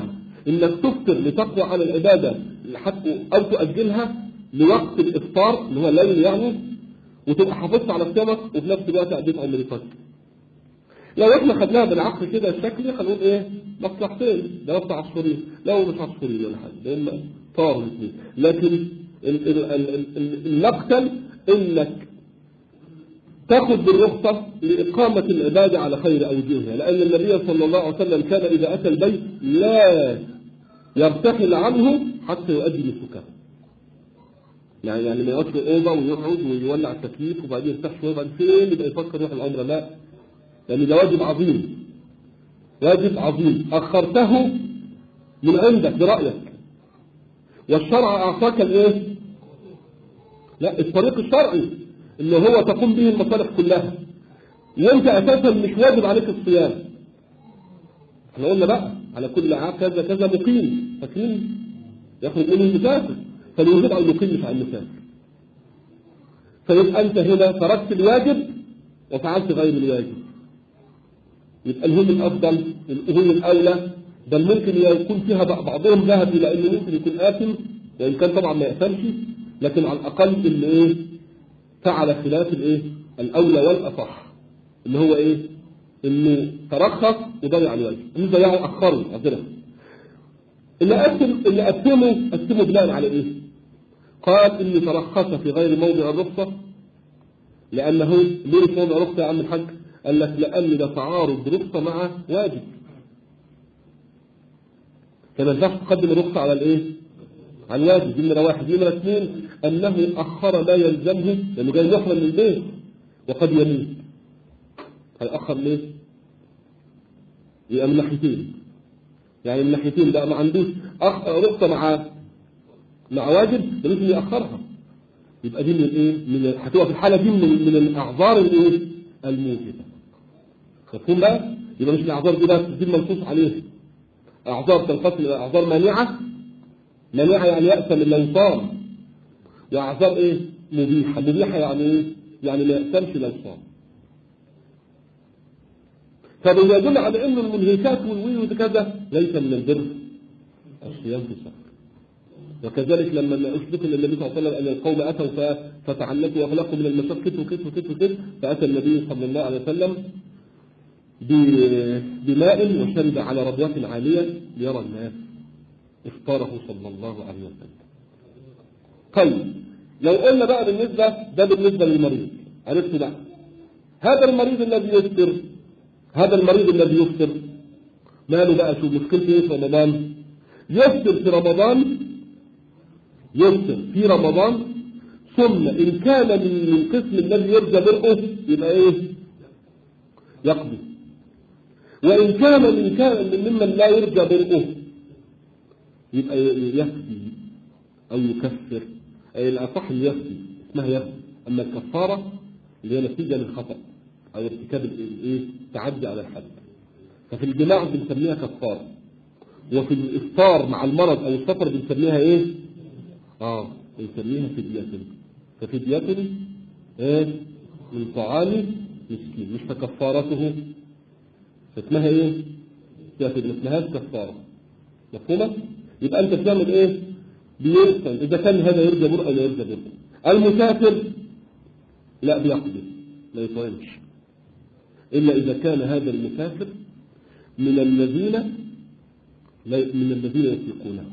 انك تفطر لتقوى على العبادة حتى او تؤجلها لوقت الافطار اللي هو الليل يعني وتبقى حافظت على صيامك وفي نفس الوقت اديت عمرتك لو احنا خدناها بالعقل كده الشكلي هنقول ايه مصلحتين ده وقت عصفورين لو مش عصفورين ولا حاجه لان طار الاثنين لكن ال- ال- ال- ال- المقتل انك تاخذ بالرخصة لإقامة العبادة على خير أوجهها لأن النبي صلى الله عليه وسلم كان إذا أتى البيت لا يرتحل عنه حتى يؤدي نسكه يعني يعني ما يقعدش في أوضة ويقعد ويولع التكييف وبعدين يرتاح شوية بعدين فين يبقى يفكر يروح العمرة لا لأن ده واجب عظيم واجب عظيم أخرته من عندك برأيك والشرع أعطاك الإيه؟ لا الطريق الشرعي اللي هو تقوم به المصالح كلها وانت اساسا مش واجب عليك الصيام احنا قلنا بقى على كل عام كذا كذا مقيم فاكرين يخرج منه المسافر فالوجوب على المقيم مش على المسافر فيبقى انت هنا تركت الواجب وفعلت غير الواجب يبقى الهم الافضل الهم الاولى بل ممكن يكون فيها بعضهم ذهب الى انه ممكن يكون اثم وان كان طبعا ما يأثمش لكن على الاقل اللي ايه فعل خلاف الايه الاولى والاصح اللي هو ايه انه ترخص وضيع الواجب اللي ضيعه اخره اعذره اللي قسم اللي قسمه قسمه بناء على ايه قال انه ترخص في غير موضع الرخصه لانه ليه في موضع الرخصه يا عم الحاج قال لك لان ده تعارض رخصه مع واجب فما ينفعش تقدم الرخصه على الايه على الواجب دي نمره واحد دي نمره اثنين انه اخر ما يلزمه لانه جاي محرم من البيت وقد يميت هيأخر ليه؟ يبقى من ناحيتين يعني من ناحيتين بقى ما عندوش أخ... رخصة مع مع واجب ده لازم يأخرها يبقى دي من الايه؟ من هتبقى في الحالة دي من من الأعذار الايه؟ الموجبة مفهوم بقى؟ يبقى مش الأعذار دي بس دي المنصوص عليها أعذار تنقسم إلى أعذار مانعة مانعة يعني يأثم لو صام وأعذار إيه؟ مبيحة مبيحة يعني إيه؟ يعني ما يأثمش لو صام فبما يدل على أن المنهكات والوي وكذا ليس من البر الصيام في السفر وكذلك لما أشبك النبي صلى الله عليه وسلم أن القوم أتوا فتعنتوا وأغلقوا من المشقة وكت وكت وكت فأتى النبي صلى الله عليه وسلم بماء وشرب على ربوة عالية ليرى الناس افطاره صلى الله عليه وسلم طيب لو قلنا بقى بالنسبة ده بالنسبة للمريض عرفت بقى هذا المريض الذي يفطر هذا المريض الذي يفطر ماله بقى شو مشكلته ايه في رمضان يفطر في رمضان يفطر في رمضان ثم ان كان من القسم الذي يرجى برؤه يبقى ايه يقضي وان كان من كان من ممن لا يرجى برؤه يبقى يفدي او يكفر اي الاصح اللي يفدي اسمها يفدي اما الكفاره اللي هي نتيجه للخطا او ارتكاب الايه تعدي على الحد ففي الجماع بنسميها كفاره وفي الافطار مع المرض او السفر بنسميها ايه اه بنسميها فدية ففدية ايه من طعام مسكين مش فكفارته فاسمها ايه فدية ما اسمهاش كفاره مفهومه يبقى انت بتعمل ايه بيرسل اذا كان هذا يرجى برء لا يرجى برء المسافر لا بيقضي لا يطعمش الا اذا كان هذا المسافر من الذين من الذين يطيقونه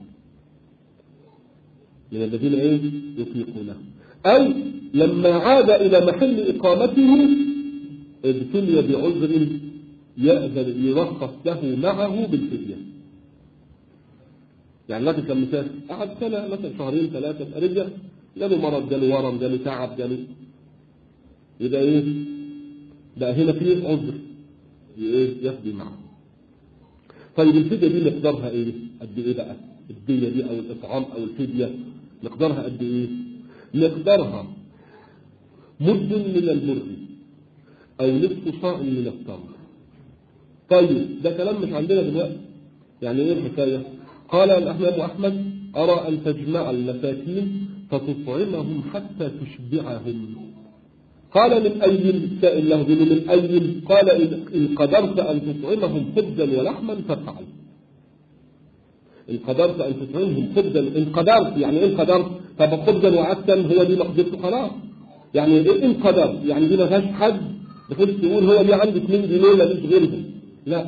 من الذين ايه يطيقونه او لما عاد الى محل اقامته ابتلي بعذر يأذن يرخص له معه بالفديه يعني الراجل كان مسافر قعد سنة مثلا شهرين ثلاثة رجع جاله مرض جاله ورم جاله تعب جاله يبقى ايه؟ بقى هنا في عذر ايه يقضي معه. طيب الفدية دي مقدارها ايه؟ قد ايه بقى؟ الدية دي او الاطعام او الفدية مقدارها قد ايه؟ مقدارها مد من البر او نصف صاع من التمر. طيب ده كلام مش عندنا دلوقتي. يعني ايه الحكايه؟ قال الإمام أحمد أرى أن تجمع المساكين فتطعمهم حتى تشبعهم قال من أي سائل له من أي قال إن قدرت أن تطعمهم خبزا ولحما فافعل إن قدرت أن تطعمهم خبزا إن قدرت يعني إن قدرت طب خبزا وعدسا هو دي مقدرته خلاص يعني إيه إن قدرت يعني دي ما فيهاش حد بخش تقول هو دي عندي 2 جنيه ماليش غيرهم لا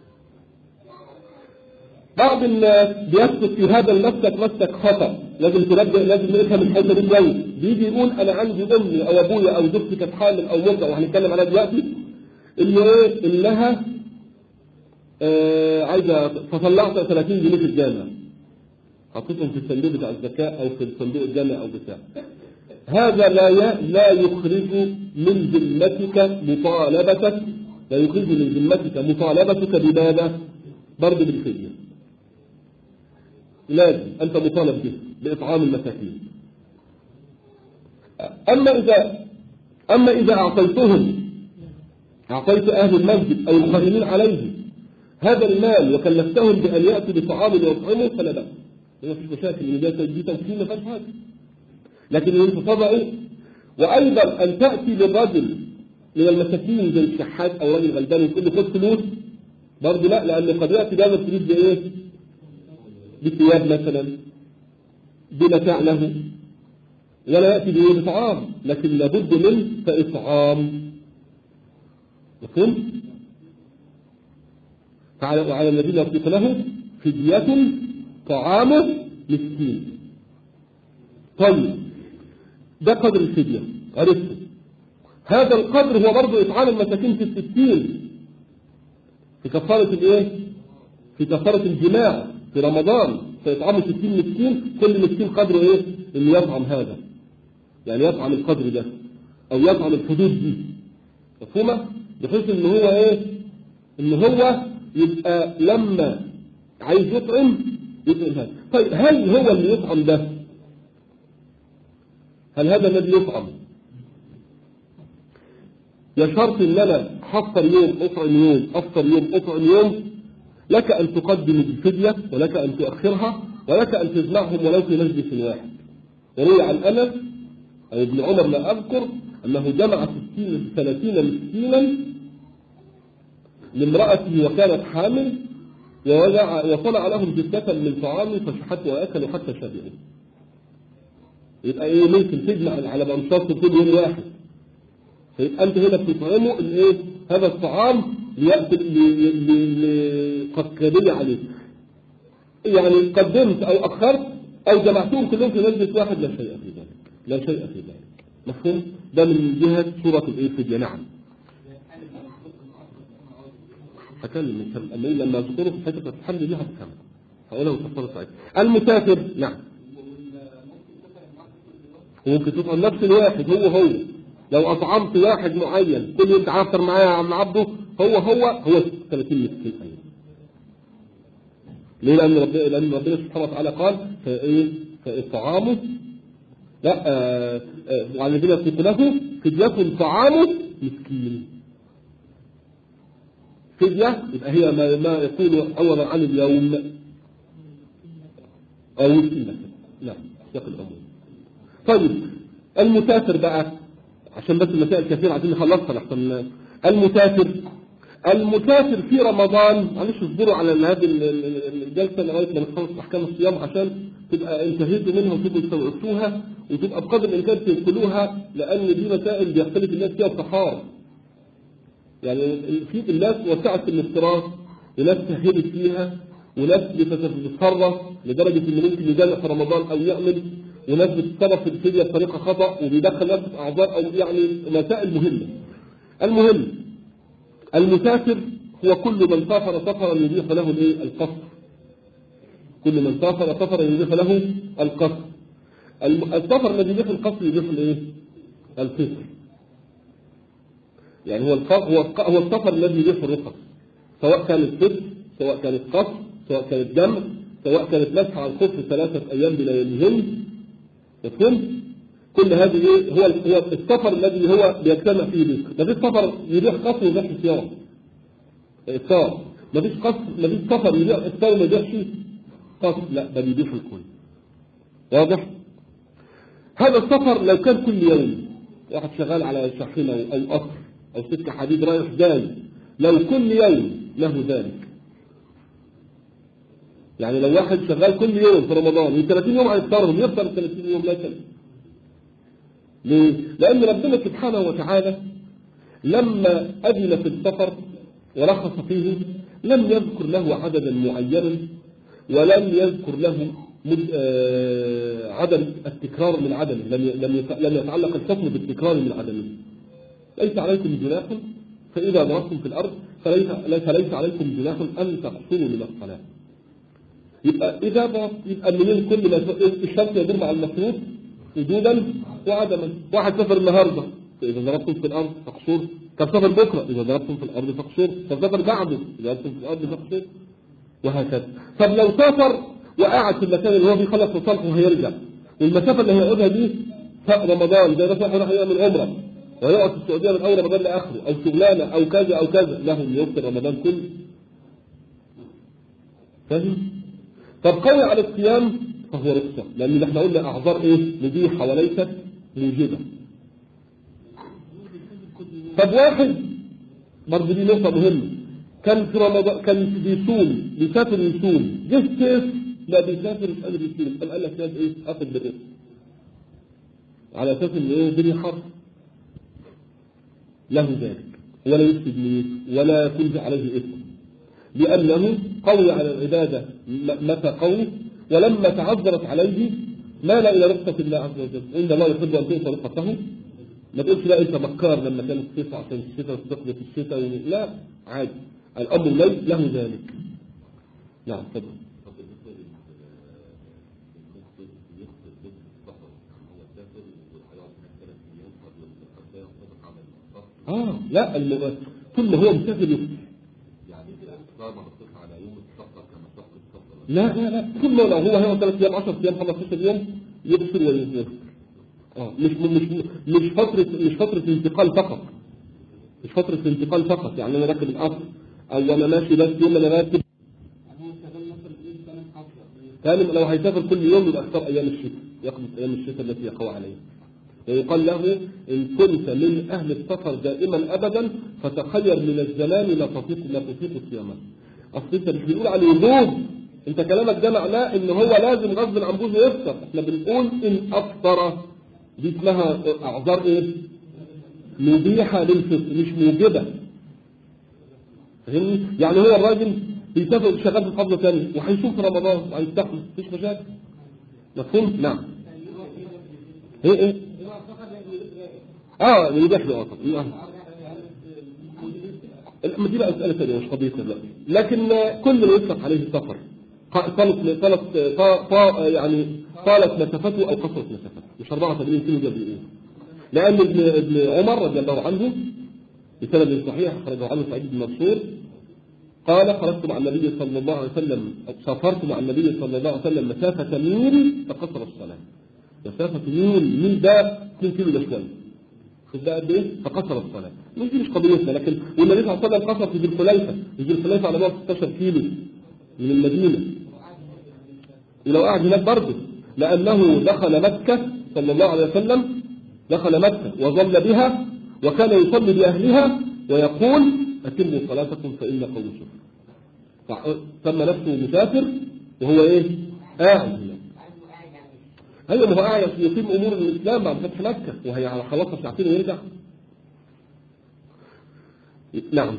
بعض الناس بيسلك في هذا المسلك مسلك خطأ لازم تبدأ لازم نفهم الحته دي كويس بيجي يقول انا عندي امي او ابويا او زوجتي كانت حامل او مرضى وهنتكلم عليها دلوقتي اللي ايه انها آه عايزه فطلعت 30 جنيه في الجامع حطيتهم في الصندوق بتاع الزكاه او في الصندوق الجامع او بتاع هذا لا ي- لا يخرج من ذمتك مطالبتك لا يخرج من ذمتك مطالبتك بماذا؟ برضه بالفدية لازم أنت مطالب به بإطعام المساكين أما إذا أما إذا أعطيتهم أعطيت أهل المسجد أو القائمين عليه هذا المال وكلفتهم بأن يأتوا بطعام ويطعموا فلا بأس ما فيش مشاكل إن ده دي تمثيل ما فيهاش حاجة لكن إن تطبعوا وأيضا أن تأتي للرجل من المساكين زي الشحات أو راجل غلبان وتقول له خد فلوس برضه لا لأن قد يأتي بهذا الفلوس بإيه؟ بثياب مثلا بمتاع له ولا يأتي به بطعام لكن لابد من فإطعام مفهوم؟ فعلى وعلى الذين يطلق له فدية طعام مسكين طيب ده قدر الفدية عرفته هذا القدر هو برضه إطعام المساكين في الستين في كفارة الإيه؟ في كفارة الجماع في رمضان فيطعموا 60 مسكين كل مسكين قدره إيه؟ إنه يطعم هذا يعني يطعم القدر ده أو يطعم الحدود دي مفهومة؟ بحيث إن هو إيه؟ إن هو يبقى لما عايز يطعم يطعم هذا طيب هل هو اللي يطعم ده؟ هل هذا الذي يطعم يا شرط ان انا حفطر يوم اطعم يوم افطر يوم اطعم يوم لك ان تقدم الفدية ولك ان تؤخرها ولك ان تجمعهم ولو في مجلس واحد وروي عن انس عن ابن عمر لا اذكر انه جمع ستين ثلاثين مسكينا لامرأته وكانت حامل ووضع وصنع لهم جثة من طعام فشحتوا واكلوا حتى شبعوا يبقى ايه ممكن تجمع على منشاط كل يوم واحد فيبقى انت هنا بتطعمه الايه هذا الطعام ليأكل لقدرية عليه يعني قدمت او اخرت او جمعتهم كلهم في مجلس واحد لا شيء في ذلك لا شيء في ذلك مفهوم ده من جهة سورة الايه فدية نعم هكلم من كم أما لما أذكره في حتة الحمد لله هتكمل هقولها وتفصل ساعتها المسافر نعم وممكن تطعم نفس الواحد هو هو لو أطعمت واحد معين كل يوم تعال افطر معايا يا عم عبده هو هو هو 30 مسكين أيضا ليه لأن ربنا لأن ربنا سبحانه وتعالى قال فإيه فإطعامه لا آه، آه، وعلى الذين يطلق له فدية طعامه مسكين فدية يبقى هي ما, ما يكون عوضا عن اليوم أو مسكين مثلا لا سياق الأمور طيب المسافر بقى عشان بس المسائل كثيرة عايزين نخلصها لحسن المسافر المسافر في رمضان معلش اصبروا على هذه ال- ال- الجلسة لغاية ما نخلص أحكام الصيام عشان تبقى انتهيتوا منها وتبقوا استوعبتوها وتبقى بقدر الإمكان تنقلوها لأن دي مسائل بيختلف الناس فيها الصحار يعني في الناس وسعت في الافتراض وناس سهلت فيها وناس بتتصرف لدرجة إن ممكن يجامع في رمضان أو يعمل وناس بتتصرف في الفدية بطريقة خطأ وبيدخل نفسه في أعذار أو يعني مسائل مهمة المهم المسافر هو كل من سافر سفرا يبيح له الايه القصر كل من سافر سفرا يبيح له القصر الم- السفر الذي يبيح القصر يبيح الايه الفطر يعني هو الق- هو الق- هو السفر الذي يبيح الرخص سواء كانت فطر سواء كانت قصر سواء كانت جمع سواء كانت مسح على الخف ثلاثة أيام بلياليهن مفهوم؟ كل هذه ايه هو هو السفر الذي هو بيجتمع فيه به ما فيش سفر يبيح قصر ويبيح صيام افطار ما فيش قصر ما فيش سفر يبيح افطار وما يبيحش قصر لا ده بيبيح الكل واضح هذا السفر لو كان كل يوم واحد شغال على شاحنة او قصر او سكة حديد رايح جاي لو كل يوم له ذلك يعني لو واحد شغال كل يوم في رمضان من 30 يوم هيفطرهم يفطر 30 يوم لا شيء ليه؟ لأن ربنا سبحانه وتعالى لما أذن في السفر ورخص فيه لم يذكر له عددا معينا ولم يذكر له مد- آه، عدم التكرار من عدمه لم ي- لم يت- لم يتعلق الحكم بالتكرار من عدمه ليس عليكم جناح فإذا ضربتم في الأرض فليس, فليس عليكم جناح أن تقصروا من الصلاة يبقى إذا ضربت يبقى منين كل ما الشرط يدور مع المفروض وجودا وعدما واحد سافر النهارده فإذا ضربتم في الأرض فاقصروا طب سافر بكرة إذا ضربتم في الأرض فاقصروا طب سافر بعده إذا ضربتم في الأرض فاقصروا وهكذا طب لو سافر وقعد في المكان اللي هو بيخلص مصالحه وهيرجع والمسافة اللي هيقعدها دي في رمضان زي مثلا احنا هيعمل عمرة ويقعد في السعودية من أول رمضان لآخره أو شغلانة أو كذا أو كذا له أن يفطر رمضان كله فاهم؟ طب قوي على الصيام فهو رخصة لأن احنا قلنا أعذار إيه؟ مبيحة وليست موجبة طب واحد برضه دي نقطة مهمة كان في رمضان كان بيصوم بيسافر يصوم جه الصيف لا بيسافر مش قادر يصوم قال قال لك يا ايه اخد بالرزق على اساس ان ايه الدنيا حر له ذلك ولا يفسد نيته ولا يكون عليه اثم لانه قوي على العباده م- متى قوي ولما تعذرت عليه مال الى رخصه الله عز وجل ان الله يحب ان تؤتى رخصته ما تقولش لا انت مكار لما كان الصيف عشان الشتاء تقضي في الشتاء و- لا عادي الامر ليس له ذلك نعم تفضل طب بالنسبة لل المخطئ يخطئ بيت السفر هو سافر وهيقعد هناك ثلاث أيام قبل قد لا ينطبق على السفر اه لا الم- طول ما هو مسافر يفطر. يعني الإفطار ما بتصح على يوم السفر كمشقة السفر لا لا لا طول ما لو هو هيقعد 3 ايام 10 ايام 15 يوم يبصر ويفطر اه مش مش مش فتره مش فتره انتقال فقط مش فتره انتقال فقط يعني انا راكب القطر او انا ماشي بس يوم انا راكب كان لو هيسافر كل يوم يبقى اختار ايام الشتاء يقضي ايام الشتاء التي يقوى عليها ويقال له ان كنت من اهل السفر دائما ابدا فتخير من الزمان لا تطيق لا تطيق صيامه اصل انت مش بنقول على الوجوب انت كلامك ده معناه ان هو لازم غصب عن بوزه يفطر احنا بنقول ان افطر دي اسمها اعذار ايه مبيحه للفطر مش موجبه فاهمني يعني هو الراجل بيسافر شغال في محافظه ثانيه وهيشوف في رمضان وهيستحمل مفيش مشاكل مفهوم نعم ايه ايه اه يبيح له اصلا ما دي بقى مسألة ثانية مش قضية دلوقتي لكن كل اللي يطلق عليه السفر ق- طالت طالت طا- طا- يعني طالت مسافته او قصرت مسافته مش 84 كيلو زي ما بيقولوا لأن ابن ابن عمر رضي الله عنه بسند صحيح أخرجه عنه سعيد بن منصور قال خرجت مع النبي صلى الله عليه وسلم سافرت مع النبي صلى الله عليه وسلم مسافة ميل فقصر الصلاة مسافة ميل ميل ده 2 كيلو ده شوية شوف ده قد ايه فقصر الصلاة مش دي مش قضيتنا لكن والنبي صلى الله عليه وسلم قصر في ذي الخليفة في ذي الخليفة على بعد 16 كيلو من المدينة ولو قعد هناك برضه لأنه دخل مكة صلى الله عليه وسلم دخل مكة وظل بها وكان يصلي بأهلها ويقول أتموا صلاتكم فإن قوم شكر سمى نفسه مسافر وهو إيه؟ قاعد هناك أيوة ما هو قاعد عشان يقيم أمور الإسلام بعد فتح مكة وهي خلصها ساعتين ويرجع نعم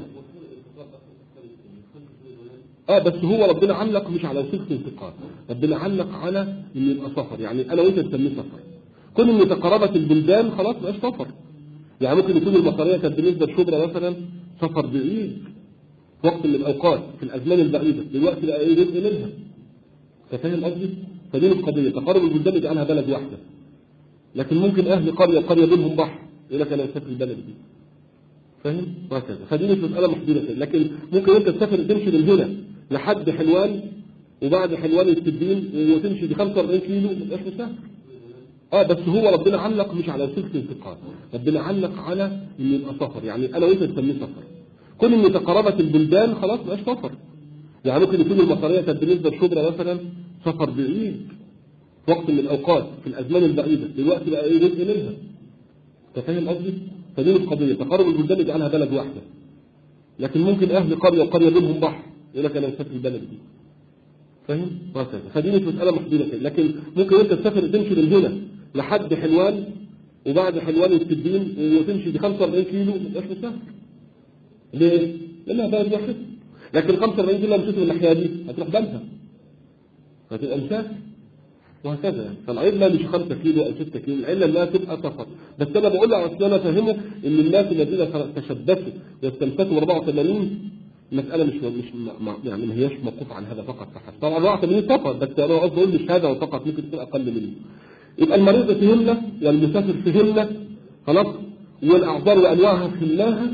اه بس هو ربنا علق مش على صيغه الانتقال ربنا علق على ان يبقى سفر يعني انا وانت نسميه سفر كون ان تقربت البلدان خلاص مبقاش سفر يعني ممكن يكون المطريه كانت بالنسبه لشبرا مثلا سفر بعيد في وقت من الاوقات في الازمان البعيده دلوقتي بقى ايه جزء منها انت فاهم قصدي؟ فدي مش قضيه تقارب البلدان يجعلها بلد واحده لكن ممكن اهل قريه قريه بينهم بحر يقول لك انا مسافر البلد دي فاهم؟ وهكذا فدي مش مساله محدوده لكن ممكن انت تسافر تمشي من هنا لحد حلوان وبعد حلوان التبين وتمشي ب 45 كيلو ما تبقاش مسافر اه بس هو ربنا علق مش على صيغه الانتقال ربنا علق على ان يبقى سفر يعني انا وانت نسميه سفر كل ان تقربت البلدان خلاص ما بقاش سفر يعني ممكن يكون المطريه كانت بالنسبه لشبرا مثلا سفر بعيد في وقت من الاوقات في الازمان البعيده دلوقتي بقى ايه جزء منها انت فاهم قصدي؟ فدي مش قضيه تقارب البلدان يجعلها بلد واحده لكن ممكن اهل قريه وقريه بينهم بحر يقول لك انا مسافر البلد دي فاهم؟ وهكذا فدي مش مسألة محدودة كده لكن ممكن أنت تسافر تمشي من هنا لحد حلوان وبعد حلوان والسدين وتمشي ب 45 كيلو ما تبقاش مسافر ليه؟ لأنها بلد واحد لكن 45 كيلو لو مشيت من الناحية دي هتروح بنها هتبقى مسافر وهكذا يعني فالعلة مش 5 كيلو أو 6 كيلو العلة إنها تبقى سفر بس أنا بقول له عشان أنا أفهمه إن الناس الذين تشبثوا واستمسكوا 84 مسألة مش مش ما- يعني ما هياش موقوفة عن هذا فقط فحسب طبعا 84 فقط بس أنا قصدي أقول مش هذا فقط ممكن تكون أقل منه يبقى المريض فهمنا والمسافر فهمنا خلاص والأعذار وأنواعها فهمناها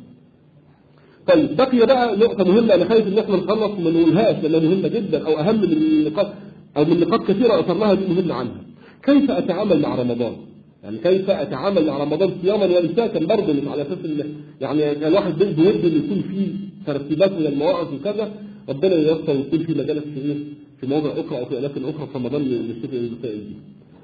طيب بقي بقى نقطة مهمة أنا خايف إن إحنا نخلص وما نقولهاش لأنها مهمة جدا أو أهم من النقاط أو من نقاط كثيرة أثرناها دي مهمة عنها. كيف أتعامل مع رمضان؟ يعني كيف أتعامل مع رمضان صياما وإمساكا برضه مش على أساس إن يعني كان الواحد بده ود إن يكون فيه ترتيبات من المواعظ وكذا ربنا ييسر ويكون في مجالس في إيه؟ في مواضع أخرى أو في أماكن أخرى في رمضان نشوف المسائل دي.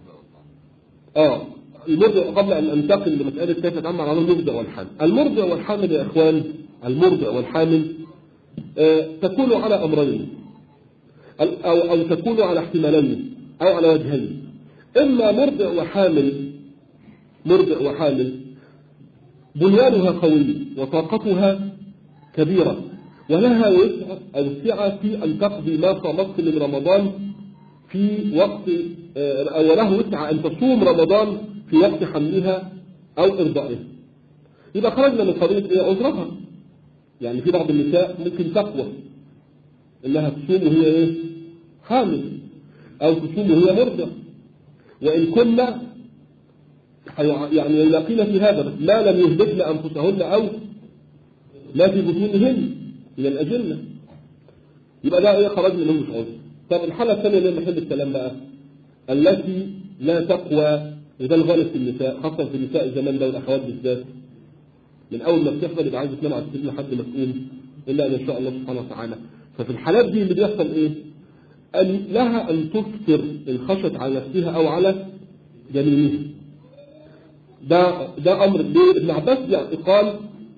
اه المرضع قبل ان انتقل لمساله كيف اتعامل مع المرضع والحامل المرضع والحامل يا اخوان المرضع والحامل آه تكون على امرين ال- او او تكون على احتمالين او على وجهين اما مرضع وحامل مرضع وحامل بنيانها قوي وطاقتها كبيرة ولها وسع أو سعة في أن تقضي ما صامته من رمضان في وقت آه، أو له وسع أن تصوم رمضان في وقت حملها أو إرضائها يبقى خرجنا من قضية إيه عذرها يعني في بعض النساء ممكن تقوى إنها تصوم وهي إيه حامل أو تصوم وهي مرضع وإن كنا يعني يلاقين في هذا بس ما لم يهلكن أنفسهن أو ما في بطونهن من الأجنة يبقى ده إيه خرجنا منه مش عذر طب الحالة الثانية اللي محل الكلام بقى التي لا تقوى وده الغالب في النساء خاصة في النساء الزمان ده والأخوات بالذات من أول ما بتحضر يبقى عايزة تنام على السرير لحد ما تقوم إلا أن شاء الله سبحانه وتعالى ففي الحالات دي اللي بيحصل إيه؟ أن لها أن تفطر إن خشت على نفسها أو على جنينها ده ده أمر ليه؟ ابن عباس يعني قال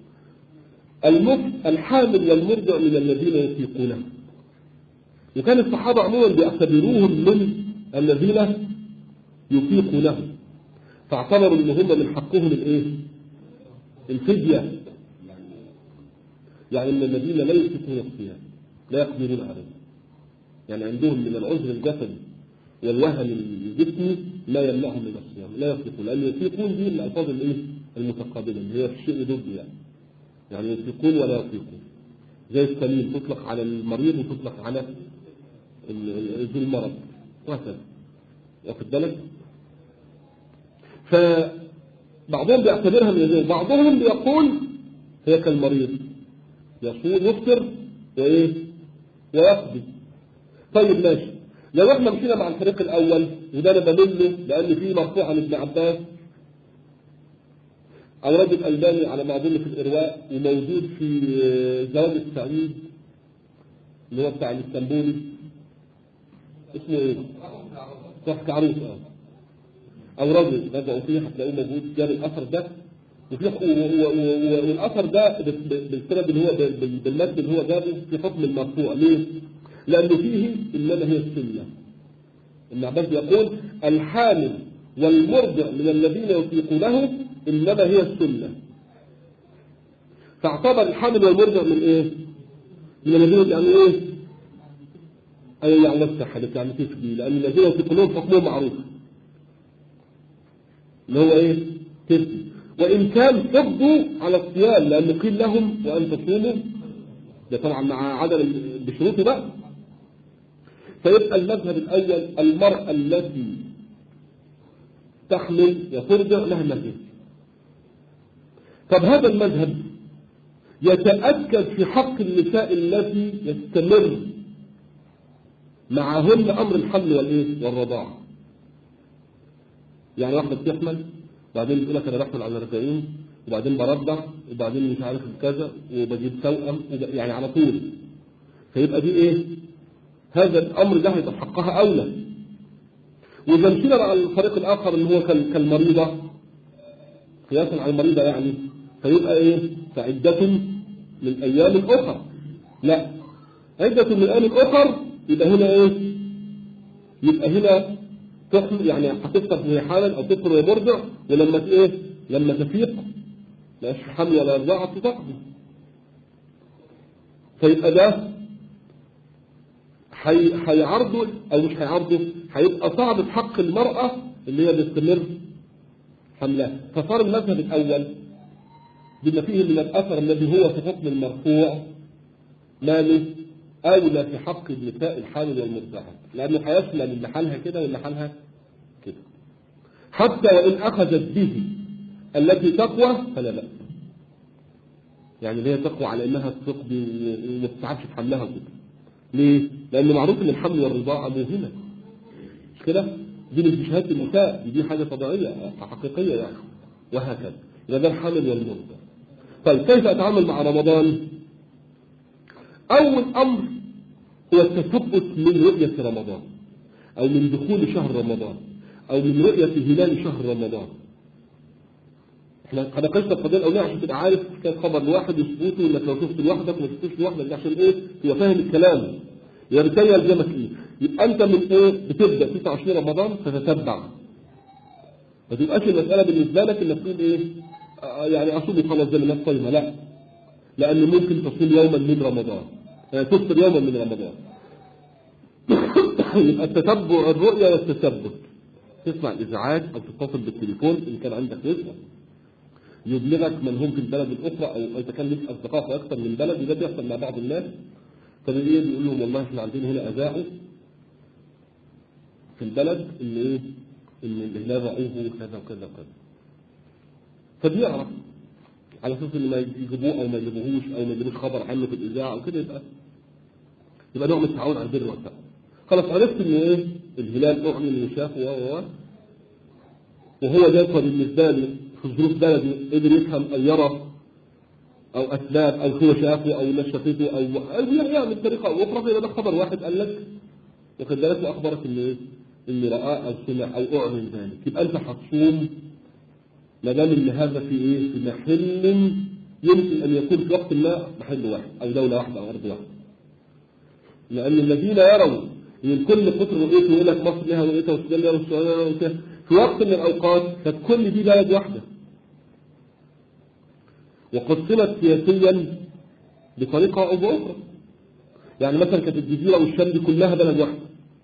المف الحامل والمرضع من الذين يطيقونه وكان الصحابة عموما بيعتبروهم من الذين يطيقونه فاعتبروا ان هم من حقهم الايه؟ الفدية يعني من الذين لا يطيقون الصيام لا يقدرون عليه يعني عندهم من العذر الجسدي والوهن الجسمي ما يمنعهم من الصيام لا يطيقون لان يطيقون دي الالفاظ الايه؟ المتقابله اللي هي الشيء ضد يعني يعني يطيقون ولا يطيقون زي السليم تطلق على المريض وتطلق على ال- ال- ذي المرض وهكذا واخد بالك فبعضهم بيعتبرها من الذين بعضهم بيقول هي كالمريض يصوم يفطر وايه ويقضي طيب ماشي لو احنا مشينا مع الفريق الاول وده انا بدله لان فيه مرفوع عن ابن عباس أوراد الألباني على ما أظن في الإرواء وموجود في زواج السعيد اللي هو بتاع الإسطنبولي اسمه إيه؟ ضحك عروس أه أوراد رجعوا فيه هتلاقوه موجود جاب الأثر ده وفي و- و- و- والأثر ده بال- بال- بالسند اللي هو بال- بال- بالمد اللي هو جابه في حكم المرفوع ليه؟ لأنه فيه إنما هي السنة ابن عباس يقول الحامل والمرضع من الذين يطيقونه انما هي السنه فاعتبر الحامل والمرضع من ايه؟ من الذين يعني ايه؟ اي يعني وسع حدث يعني كيف دي لان الذين يطيقونهم حكمهم معروف اللي هو ايه؟ تسلي وان كان حفظوا على الصيام لانه قيل لهم وان تصوموا ده طبعا مع عدم بشروطه بقى فيبقى المذهب الأول المرأة التي تحمل وترضع لها المذهب طب هذا المذهب يتأكد في حق النساء التي يستمر معهن أمر الحمل والإيه والرضاعة يعني واحدة بتحمل وبعدين بتقول لك أنا بحمل على 40 وبعدين برضع وبعدين مش عارف كذا وبجيب توأم وب- يعني على طول فيبقى دي إيه هذا الامر ده هيبقى حقها اولى واذا مشينا على الفريق الاخر اللي هو كال- كالمريضه قياسا على المريضه يعني فيبقى ايه فعده من ايام اخر لا عده من ايام اخر يبقى هنا ايه يبقى هنا تحمل يعني هتفطر وهي حامل او تفطر وهي مرضع ولما ت- ايه لما تفيق مش حمل ولا رضاعة تقضي فيبقى ده حي- هيعرضه او مش هيعرضه هيبقى صعب في حق المرأة اللي هي بتستمر حملها فصار المذهب الاول بما فيه من الاثر الذي هو في حكم المرفوع ماله اولى في حق النساء الحامل والمرضعات لانه هيشمل اللي حالها كده واللي حالها كده حتى وان اخذت به التي تقوى فلا بأس يعني اللي هي تقوى على انها تقضي وما تتعبش في حملها كده ليه؟ لان معروف ان الحمل والرضاعه مهمه مش كده؟ دي من شهاده النساء دي حاجه طبيعيه حقيقيه يعني وهكذا يبقى ده الحامل والمرضع طيب كيف اتعامل مع رمضان؟ اول امر هو التثبت من رؤيه رمضان او من دخول شهر رمضان او من رؤيه هلال شهر رمضان احنا ناقشنا القضيه الاوليه عشان تبقى عارف كان خبر لواحد يثبته انك لو شفت لوحدك ما شفتوش لوحدك ده عشان ايه تبقى فاهم الكلام يبقى بالتالي يلزمك ايه يبقى انت من ايه بتبدا 29 رمضان تتتبع ما تبقاش المساله بالنسبه لك انك تقول ايه آه يعني اصوم وخلاص زي ما الناس صايمه لا لان ممكن تصوم يوما من رمضان آه، تفطر يوما من رمضان يبقى التتبع الرؤيا والتثبت تسمع الازعاج او تتصل بالتليفون ان كان عندك رزق يبلغك من هم في البلد الاخرى او اذا كان لك اصدقاء في اكثر من بلد وده بيحصل مع بعض الناس فبيجي بيقول لهم والله احنا عندنا هنا اذاعوا في البلد ان ايه ان الهلال رأوه كذا وكذا وكذا فبيعرف على اساس ان ما يجيبوه او ما يجيبوهوش او ما يجيبوش خبر عنه في الاذاعه او كده يبقى يبقى نوع من التعاون على البر والتقوى خلاص عرفت ان ايه الهلال اعلن وشاف و و و وهو ده بالنسبه لي في ظروف بلده قدر يفهم او يرى او اسباب او هو شافه او ناس شافته او او يعمل بطريقه او اخرى فاذا ده خبر واحد قال لك واخد بالك واخبرك ان ايه ان رآه او سمع او اعلن ذلك يبقى انت هتصوم ما دام ان هذا في ايه في محل يمكن ان يكون في وقت ما محل واحد او دوله واحده او ارض واحده لان الذين يروا من كل قطر رؤيته يقول لك مصر لها رؤيتها والسودان لها والسعوديه لها رؤيتها في وقت من الاوقات كانت كل دي بلد واحده وقسمت سياسيا بطريقه او باخرى يعني مثلا كانت الجزيره والشام دي كلها بلد واحده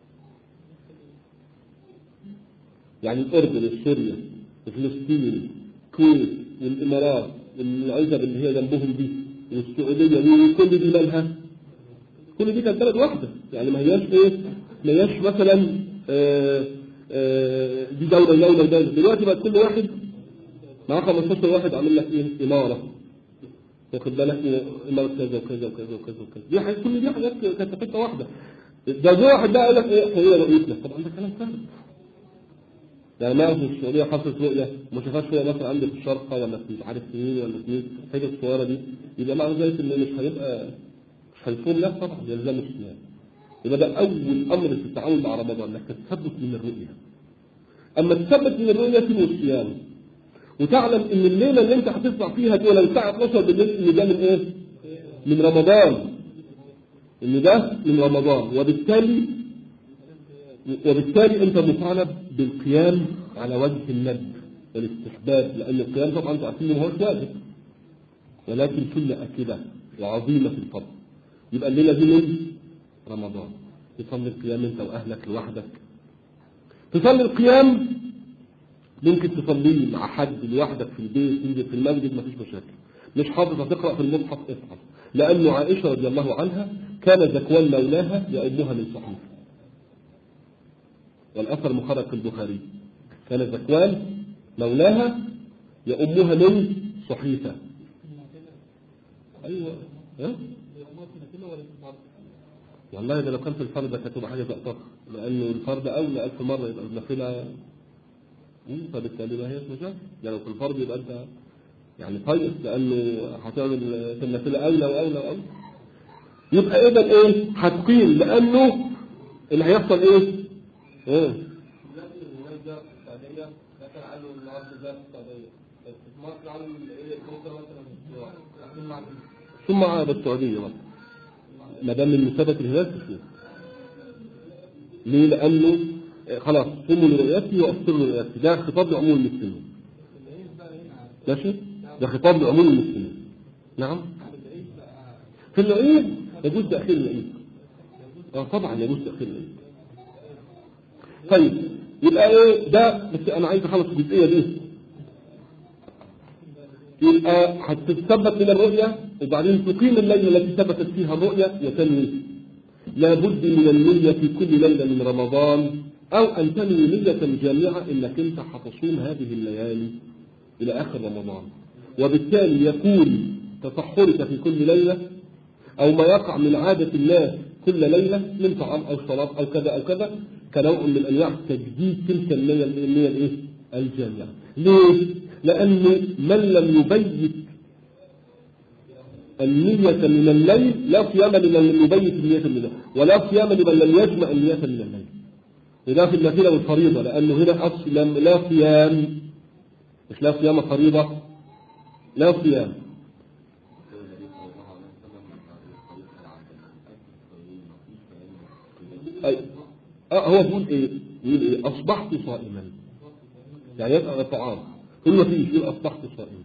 يعني الاردن سوريا فلسطين الكويت والامارات والعزب اللي هي جنبهم دي والسعوديه وكل دي مالها كل دي كانت بلد واحده يعني ما هياش ايه ما هياش مثلا آه آه دي دوله دوله دوله دلوقتي بقت كل واحد معاه 15 واحد عامل لك ايه اماره واخد بالك إيه؟ اماره كذا وكذا وكذا وكذا وكذا دي حاجات كل دي حاجات كانت في حته واحده ده جه واحد بقى قال لك ايه هي رؤيتنا طبعا ده كلام فارغ يعني ما في السعوديه حصلت رؤيه ما شافهاش رؤيه مثلا عندي في الشرقه ولا في مش عارف مين ولا في مين الحاجه الصغيره دي يبقى معنى ذلك ان مش هيبقى مش هيصوم لا طبعا يلزم الصيام يبقى ده اول امر في التعامل مع رمضان انك تتثبت من الرؤيه اما تثبت من الرؤيه في الصيام وتعلم ان الليله اللي انت هتطلع فيها دي ولا الساعه 12 بالليل ان ده من ايه؟ من رمضان ان ده من رمضان وبالتالي وبالتالي انت مطالب بالقيام على وجه الندب والاستحباب لان القيام طبعا انتوا عارفين ما هوش واجب ولكن سنه اكده وعظيمه في الفضل يبقى الليله دي من رمضان تصلي القيام انت واهلك لوحدك تصلي القيام ممكن تصليه مع حد لوحدك في البيت تنزل في المسجد مفيش مشاكل مش حافظ هتقرا في المصحف افعل لانه عائشه رضي الله عنها كان زكوان مولاها يؤمها من صحيح والاثر مخرج في البخاري كان زكوان مولاها يؤمها من صحيفه ايوه ها والله ده لو كان في الفرد كانت تبقى حاجه تقطع لانه الفرد اولى الف مره يبقى النافله مم، فبالتالي ما هيش مشاكل يعني لو في الفرد يبقى انت يعني طيب لانه هتعمل في النافله اولى واولى واولى يبقى اذا ايه هتقيم لانه اللي هيحصل ايه؟ ايه؟ ثم عاد السعودية بقى ما دام من مسابقة الهلال تشوف ليه لانه آه، خلاص صوموا لرؤيته وافطروا لرؤيته ده خطاب لعموم المسلمين ماشي ده خطاب لعموم المسلمين نعم في العيد يجوز تاخير العيد اه طبعا يجوز تاخير العيد طيب يبقى ايه ده بس انا عايز اخلص الجزئيه دي يبقى هتتثبت من الرؤية وبعدين تقيم الليلة التي ثبتت فيها الرؤية يتنوي لابد من النية في كل ليلة من رمضان أو أن تنوي نية جامعة إنك أنت هتصوم هذه الليالي إلى آخر رمضان وبالتالي يكون تسحرك في كل ليلة أو ما يقع من عادة الناس كل ليلة من طعام أو شراب أو كذا أو كذا كنوع من أنواع تجديد تلك النية النية الإيه؟ الجامعة ليه؟ لأن من لم يبيت النية من الليل لا صيام لمن لم يبيت النية من الليل ولا صيام لمن لم يجمع النية من الليل وده في النافلة والفريضة لأنه هنا أصل لم- لا صيام مش لا صيام فريضة لا صيام النبي صلى الله عليه وسلم يسأل عن الأكل الصغير ما فيش كلام أي آه هو بيقول إيه؟ بيقول إيه؟ أصبحت صائما يعني يسأل عن الطعام كل ما فيش يقول أصبحت صائما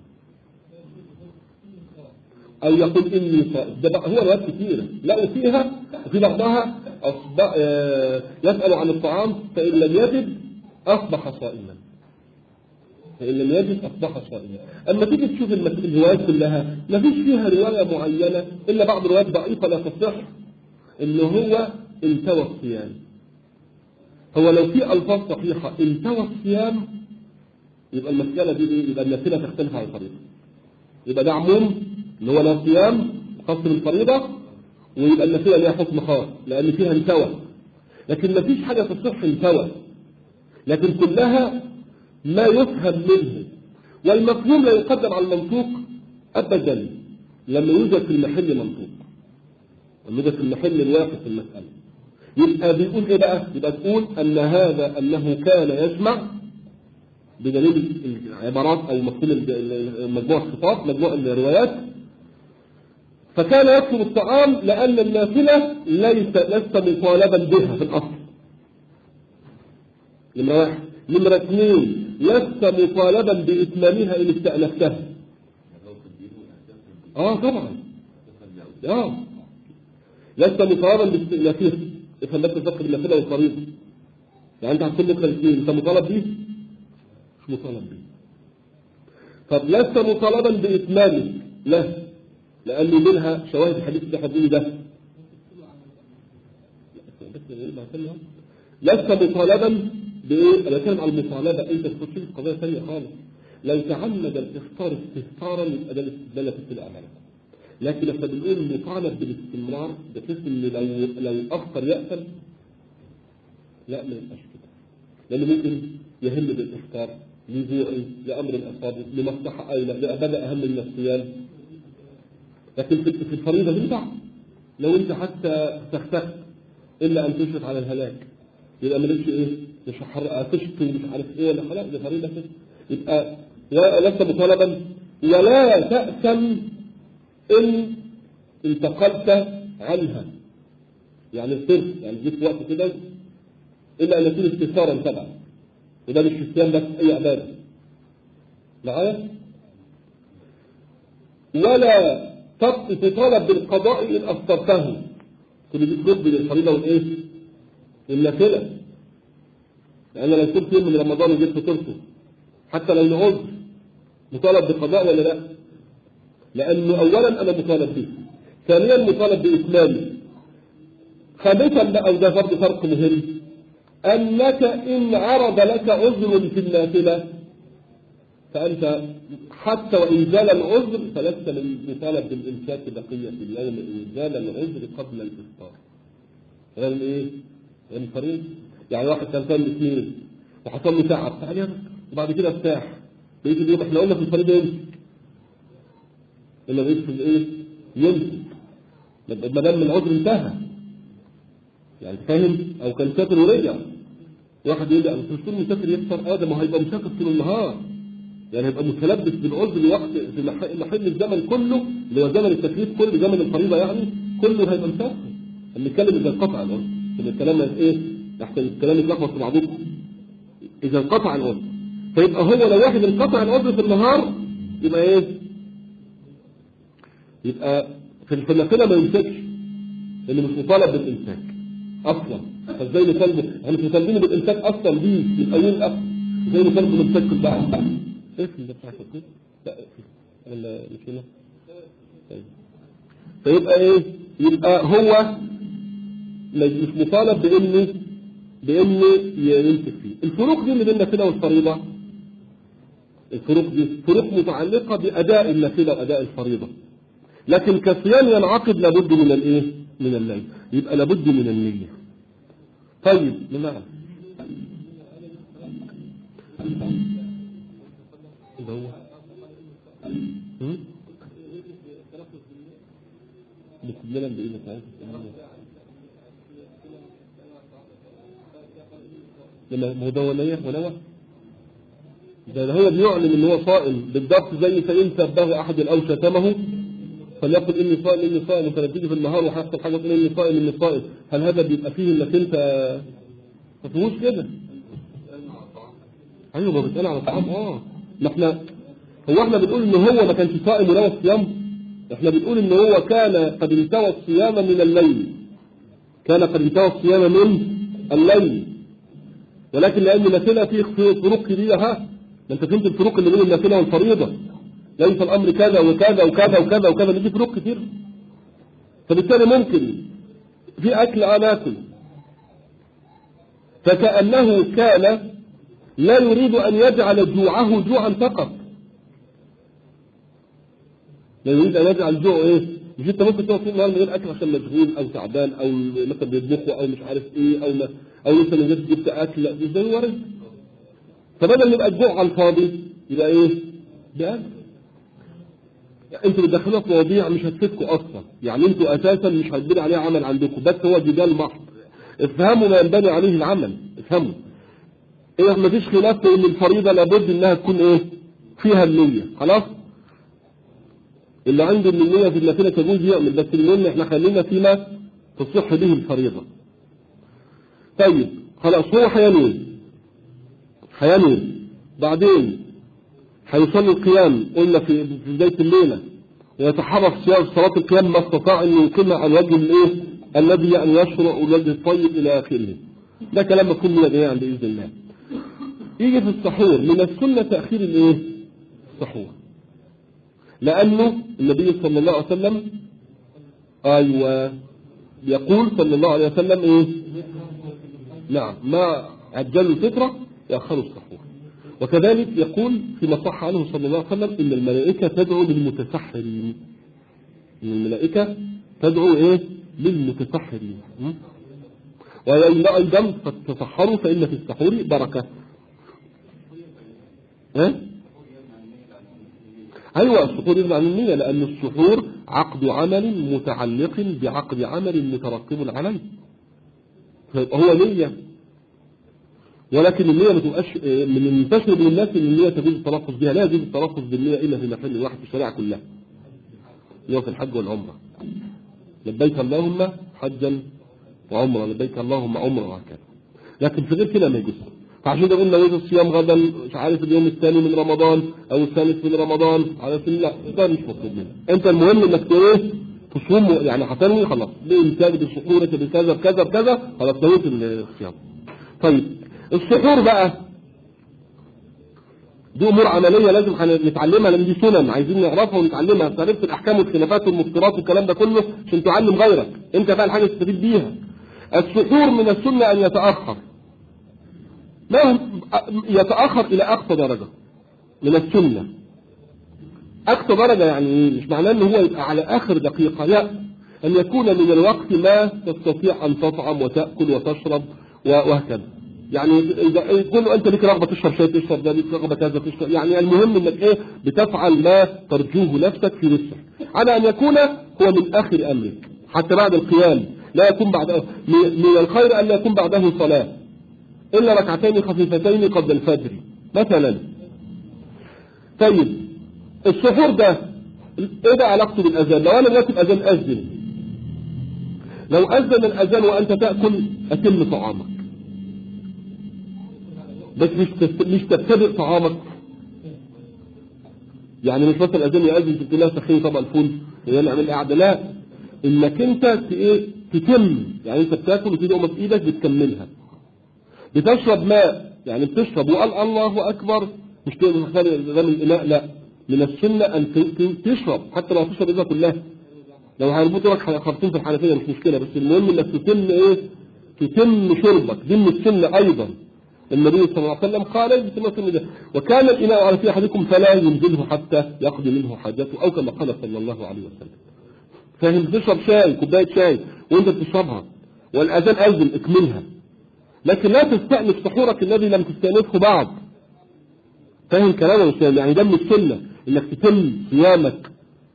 أو يقول إني صائم ده بقى هو روايات كثيرة لا وفيها وفي بعضها أصبح آه، يسأل عن الطعام فإن لم يجد أصبح صائما فإن لم يجد أصبح صائما أما تيجي تشوف المس- الروايات كلها ما فيش فيها رواية معينة إلا بعض الروايات ضعيفة لا تصح إن هو انتوى الصيام هو لو في ألفاظ صحيحة انتوى الصيام يبقى المسألة دي إيه؟ يبقى النافلة تختلف عن الفريضة يبقى ده عموم اللي هو لا صيام خاص بالفريضة ويبقى النافلة ليها حكم خاص لأن فيها انتوى لكن ما فيش حاجة تصح انتوى لكن كلها ما يفهم منه والمفهوم لا يقدم على المنطوق أبدا لما يوجد في المحل منطوق لما يوجد في المحل الواحد في المسألة يبقى بيقول ايه بقى يبقى تقول ان هذا انه كان يجمع بدليل العبارات او مفهوم ال- مجموع الخطاب مجموع الروايات فكان يكتب الطعام لان النافله ليس لست مطالبا بها في الاصل نمره واحد نمره اثنين لست مطالبا باتمامها ان استانفتها لو في الدين والأهداف في الدين اه طبعا تفهم يا اه لست مطالبا باستئنافها افهم بس الفرق بين النافله والفريضه يعني انت هتكون بكره الاثنين انت مطالب بيه مش مطالب بيه طب لست مطالبا باتمامه لا لانه منها شواهد الحديث اللي احنا بنقوله ده لست مطالبا بايه؟ انا بتكلم على المطالبه انت تخش في قضيه ثانيه خالص لو تعمد الافطار استهتارا يبقى ده الاستدلال في الاعمال لكن احنا بنقول مطالب بالاستمرار بحيث ان لو لو افطر يأثم لا ما يبقاش كده لانه ممكن يهم بالافطار لجوع لامر اصابه لمصلحه اولى لابدا اهم من الصيام لكن في في الفريضه ينفع لو انت حتى تختفت الا ان تشرف على الهلاك يبقى مالكش ايه مش حر تشتي ومش عارف ايه ولا خلاص دي فريضه كده يبقى لا- لست مطالبا ولا تأثم إن انتقلت عنها يعني الصرف يعني جيت وقت كده إلا أن يكون استثارا طبعا وده مش في الصيام بس أي عبادة معايا ولا تط- تطالب بالقضاء إن أفطرته كل دي تخرج بين الفريضة والإيه؟ النافلة لأن لو كنت يوم من رمضان وجيت فطرته حتى لو لعذر مطالب بقضاء ولا لا؟ لأنه أولا أنا مطالب به ثانيا مطالب بإتمامه خامسا بقى وده برضه فرق مهم أنك إن عرض لك عذر في النافلة فأنت حتى وإن زال العذر فلست من مطالب بالإمساك بقية اليوم إن زال العذر قبل الإفطار غير إيه؟ غير الفريض يعني واحد كان صام اثنين وحصل له تعب تعال يا دكتور. وبعد كده ارتاح بقيت اليوم احنا قلنا في الفريضة يمسك إلا بقيت في الإيه؟ يمسك ما دام العذر انتهى يعني فاهم او كان سافر ورجع واحد يقول لي انا مش كل مسافر يفطر اه ده ما هيبقى مسافر طول النهار يعني هيبقى متلبس بالعذر وقت في مح- محل الزمن كله اللي هو زمن التكليف كله زمن الفريضه يعني كله هيبقى مسافر بنتكلم اذا انقطع العذر يبقى الكلام ايه احسن الكلام يتلخبط في بعضكم اذا انقطع العذر فيبقى هو لو واحد انقطع العذر في النهار يبقى ايه يبقى في في النافله ما يمسكش لانه مش مطالب بالامساك اصلا فازاي نطالبه احنا مش مطالبين بالامساك اصلا دي يبقى يوم الاصل ازاي نطالبه بالامساك في البحر ايه اللي بتاع كده لا ولا مش هنا طيب. فيبقى ايه يبقى هو مش مطالب بانه بانه يمسك فيه الفروق دي اللي بين النافله والفريضه الفروق دي فروق متعلقه باداء النافله واداء الفريضه لكن كصيام ينعقد لابد من الايه من الليل يبقى لابد من النيه طيب نعم ده هو هم؟ مستدلا بايه مثلا لما هو ده ونية ونوى ده هو بيعلن ان هو صائم بالضبط زي فان سبه احد او شتمه فليقل اني صائم اني صائم فلما تيجي في النهار وهيحصل حاجه تقول اني صائم اني صائم هل هذا بيبقى فيه انك انت ما فيهوش كده ايوه ما بتقال على الطعام اه ما احنا هو احنا بنقول ان هو ما كانش صائم ونوى الصيام احنا بنقول ان هو كان قد انتوى الصيام من الليل كان قد انتوى الصيام من الليل ولكن لان النافله فيه فروق كبيره ها ما انت فهمت الفروق اللي بين النافله والفريضه ليس الامر كذا وكذا وكذا وكذا وكذا دي فروق كتير فبالتالي ممكن في اكل انا اكل فكانه كان لا يريد ان يجعل جوعه جوعا فقط لا يريد ان يجعل جوعه ايه مش انت ممكن تقعد طول النهار من غير اكل عشان مشغول او تعبان او مثلا بيطبخوا او مش عارف ايه او ما او انت من غير جبت اكل لا مش ده وارد فبدل يبقى الجوع على الفاضي يبقى ايه؟ بأكل انتوا بتدخلوها في مواضيع مش هتفيدكم اصلا يعني انتوا اساسا مش هتبني عليها عمل عندكم بس هو جدال محض افهموا ما ينبني عليه العمل افهموا ايه مفيش خلاف في ان الفريضه لابد انها تكون ايه فيها النيه خلاص اللي عنده ان النيه في النافله تجوز يعمل بس المهم احنا خلينا فيما تصح به الفريضه طيب خلاص هو هينوي هينوي بعدين هيصلي القيام قلنا في في بدايه الليله ويتحرك صيام صلاه القيام ما استطاع ان يقيمها على الوجه الايه الذي يعني يشرع الوجه الطيب الى اخره ده كلام مفهوم من الجميع باذن الله يجي في السحور من السنه تاخير الايه السحور لانه النبي صلى الله عليه وسلم ايوه يقول صلى الله عليه وسلم ايه نعم ما عجلوا الفطره ياخروا السحور وكذلك يقول فيما صح عنه صلى الله عليه وسلم ان الملائكه تدعو للمتسحرين ان الملائكه تدعو ايه للمتسحرين م? وإلا أيضا فتسحروا فإن في السحور بركة ها؟ أيوة السحور يغني عن النية لأن السحور عقد عمل متعلق بعقد عمل مترتب عليه فيبقى هو نية ولكن النية ما تبقاش آه، من المنتشر بين الناس ان النية تجوز التلفظ بها لا يجوز التلفظ بالنية إلا في محل واحد في الشريعة كلها اللي هو في الحج والعمرة لبيك اللهم حجا وعمرة لبيك اللهم عمرة وهكذا لكن في غير كده ما يجوز فعشان كده قلنا يجوز الصيام غدا مش عارف اليوم الثاني من رمضان او الثالث من رمضان على سبيل لا ده مش مطلوب منك انت المهم انك ايه تصوم يعني هتنوي خلاص بامساك بسحورك بكذا بكذا بكذا خلاص نويت الصيام طيب السحور بقى دي امور عمليه لازم هن- نتعلمها لان دي سنن عايزين نعرفها ونتعلمها عرفت الاحكام والخلافات والمفترات والكلام ده كله عشان تعلم غيرك انت بقى الحاجه تستفيد بيها السحور من السنه ان يتاخر ما يتاخر الى اقصى درجه من السنه اقصى درجه يعني ايه مش معناه ان هو يبقى على اخر دقيقه لا ان يكون من الوقت ما تستطيع ان تطعم وتاكل وتشرب و- وهكذا يعني اذا يقول انت ليك رغبه تشرب شاي تشرب ده ليك رغبه كذا تشرب يعني المهم انك ايه بتفعل ما ترجوه نفسك في نفسك على ان يكون هو من اخر امرك حتى بعد القيام لا يكون بعد من من الخير ان لا يكون بعده صلاه الا ركعتين خفيفتين قبل الفجر مثلا طيب السحور ده ايه ده علاقته بالاذان لو انا دلوقتي الاذان اذن لو اذن الاذان وانت تاكل اتم طعامك بس مش تست... مش تبتدئ طعامك يعني مش مثلا اذان يأذن تقول لها سخين طبق الفول هي اللي عامل قاعده لا انك انت ت- ايه تتم يعني انت بتاكل وتيجي امك في ايدك بتكملها بتشرب ماء يعني بتشرب وقال الله اكبر مش تخلي ده من الاناء لا من السنه ان ت- ت- تشرب حتى لو هتشرب ايدها كلها لو هيربطوا لك خرطوم في الحنفيه مش مشكله بس المهم انك تتم ايه تتم شربك دي من السنه ايضا النبي صلى الله عليه وسلم قال اجلس السنه ده وكان الاناء على في احدكم فلا ينزله حتى يقضي منه حاجته او كما قال صلى الله عليه وسلم فاهم تشرب شاي كوبايه شاي وانت بتشربها والاذان اذن اكملها لكن لا تستأنف سحورك الذي لم تستأنفه بعد فاهم كلامه مش فاهم؟ يعني ده من السنة انك تتم صيامك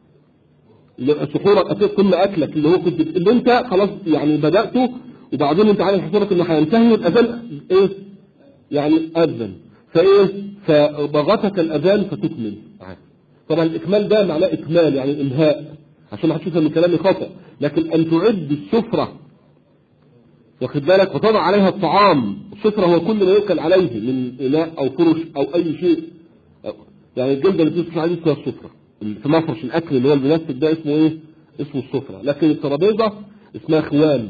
يبقى سحورك اتم اكلك اللي هو كنت اللي انت خلاص يعني بدأته وبعدين انت عامل حسابك انه هينتهي والاذان ايه يعني اذن فايه فبغتك الاذان فتكمل عادي طبعا الاكمال ده معناه اكمال يعني انهاء عشان ما حدش يفهم من كلامي خطأ لكن ان تعد السفره واخد بالك وتضع عليها الطعام السفرة هو كل ما يؤكل عليه من إناء أو فرش أو أي شيء أو- يعني الجلدة اللي تصبح عليه اسمها السفرة في مفرش الأكل اللي هو البلاستيك ده اسمه إيه؟ اسمه السفرة لكن الترابيزة اسمها خوان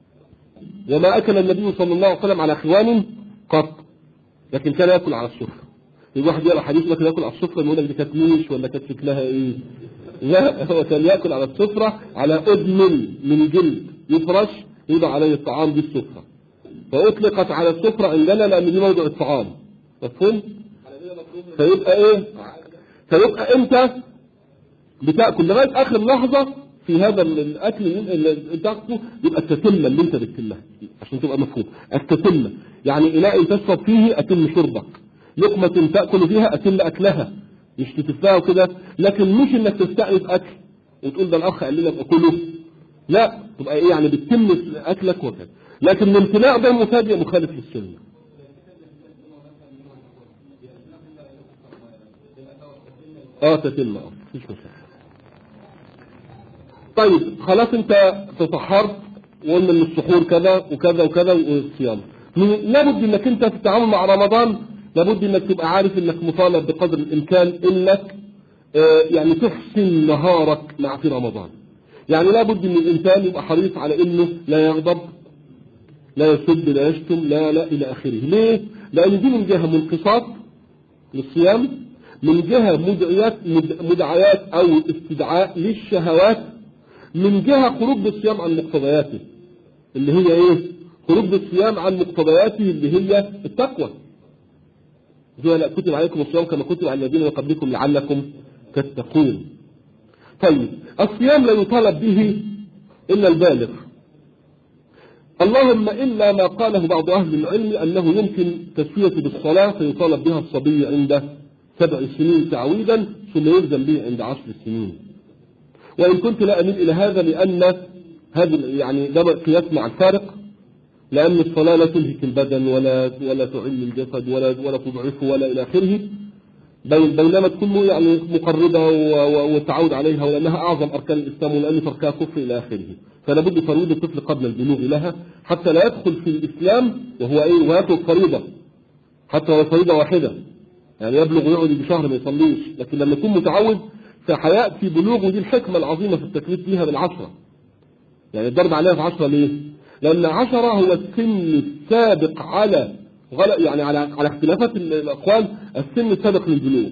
وما أكل النبي صلى الله عليه وسلم على خوان قط لكن كان يأكل على السفرة في واحد يقرأ حديث لكن يأكل على السفرة يقول لك دي كانت نيش ولا كانت شكلها إيه لا هو كان يأكل على السفرة على أدم من جلد يفرش يوضع عليه الطعام دي السفرة فأطلقت على السفرة عندنا لأن دي موضع الطعام مفهوم؟ فيبقى إيه؟ فيبقى أنت بتاكل لغايه اخر لحظه في هذا ال- الاكل اللي اللي انت تاخده يبقى التتمه اللي انت بتتمها عشان تبقى مفهوم التتمه يعني اناء تشرب فيه اتم شربك لقمه تاكل فيها اتم اكلها مش تتفاها وكده لكن مش انك تستأنف اكل وتقول ده الاخ قال لي ابقى كله لا تبقى ايه يعني بتتم اكلك وكذا لكن الامتناع ده مفاجئ مخالف للسنه اه تتم اه مفيش مشاكل طيب خلاص انت تطهرت وقلنا ان السحور كذا وكذا وكذا والصيام من- لابد انك انت في التعامل مع رمضان لابد انك تبقى عارف انك مطالب بقدر الامكان انك آه، يعني تحسن نهارك مع في رمضان يعني لابد ان الانسان يبقى حريص على انه لا يغضب لا يسب لا يشتم لا لا الى اخره ليه لان دي من جهه منقصات للصيام من جهه مدعيات مد- مدعيات او استدعاء للشهوات من جهه خروج بالصيام عن مقتضياته اللي هي ايه خروج بالصيام عن مقتضياته اللي هي التقوى زي لا كتب عليكم الصيام كما كتب على الذين من قبلكم لعلكم تتقون طيب الصيام لا يطالب به الا البالغ اللهم إلا ما قاله بعض أهل العلم أنه يمكن تسوية بالصلاة فيطالب بها الصبي عند سبع سنين تعويدا ثم يلزم به عند عشر سنين وإن كنت لا أميل إلى هذا لأن هذا يعني ده قياس مع الفارق لأن الصلاة لا تنهك البدن ولا ولا تعل الجسد ولا ولا تضعفه ولا إلى آخره بين- بينما تكون يعني مقربة و- و- وتعود عليها ولأنها أعظم أركان الإسلام ولأن تركها كفر إلى آخره فلا بد ترويض الطفل قبل البلوغ لها حتى لا يدخل في الإسلام وهو إيه ويترك فريضة حتى لو فريضة واحدة يعني يبلغ ويقعد بشهر ما يصليش لكن لما يكون متعود فحياتي بلوغ ودي الحكمة العظيمة في التكليف فيها بالعشرة يعني الضرب عليها في عشرة ليه؟ لأن عشرة هو السن السابق على غل... يعني على على اختلافات ال- الأقوال السن السابق للبلوغ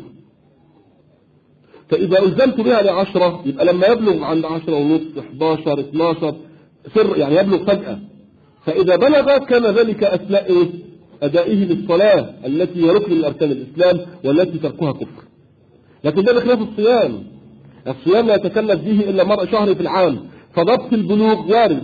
فإذا ألزمت بها لعشرة يبقى لما يبلغ عند عشرة ونصف 11 12 سر يعني يبلغ فجأة فإذا بلغ كان ذلك أثناء إيه؟ أدائه للصلاة التي هي ركن من أركان الإسلام والتي تركها كفر لكن ده بخلاف الصيام الصيام لا يتكلف به إلا مرة شهر في العام فضبط البلوغ وارد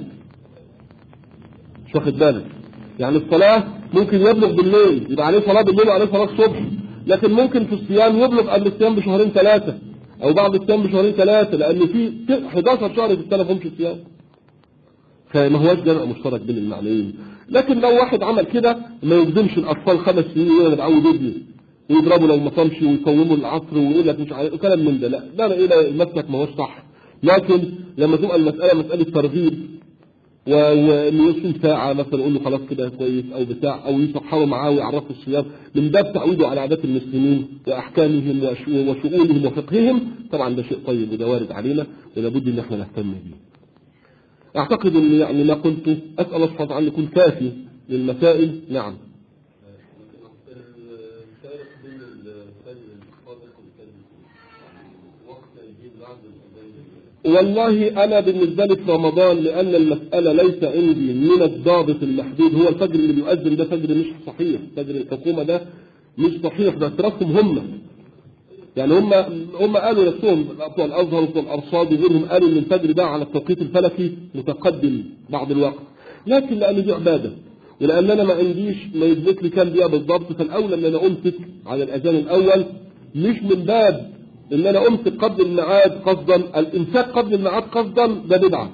مش واخد بالك يعني الصلاة ممكن يبلغ بالليل يبقى عليه صلاة بالليل وعليه صلاة الصبح لكن ممكن في الصيام يبلغ قبل الصيام بشهرين ثلاثة أو بعد الصيام بشهرين ثلاثة لأن في 11 شهر في السنة فهمش صيام فما هوش جمع مشترك بين المعنيين لكن لو واحد عمل كده ما يخدمش الأطفال خمس سنين يقول أنا بعود ابني ويضربه لو ما صامش ويقوموا العصر ويقول لك مش عارف وكلام من ده لا ده انا ايه المسلك ما هوش صح لكن لما تبقى المسألة مسألة ترغيب وانه يصوم ساعة مثلا يقول له خلاص كده كويس او بتاع او يصحوا معاه ويعرفوا الصيام من باب تعويده على عادات المسلمين واحكامهم وش- وشؤونهم وفقههم طبعا ده شيء طيب وده وارد علينا ولابد ان احنا نهتم به. اعتقد ان يعني ما قلته اسال الله سبحانه وتعالى أن يكون كافي للمسائل نعم. الفارق بين الفجر الصادق والكذب يعني وقت يجيب بعد الأذان والله انا بالنسبه لي في رمضان لان المساله ليس عندي من الضابط المحدود هو الفجر اللي بيؤذن ده فجر مش صحيح فجر الحكومه ده مش صحيح ده اعترافهم هم يعني هم هم قالوا نفسهم بتوع الازهر وبتوع الارصاد وغيرهم قالوا ان الفجر ده على التوقيت الفلكي متقدم بعض الوقت لكن لان دي عباده ولان انا ما عنديش ما يثبت لي كام دقيقه بالضبط فالاولى ان انا امسك على الاذان الاول مش من باب ان انا امسك قبل الميعاد قصدا الامساك قبل الميعاد قصدا ده بدعه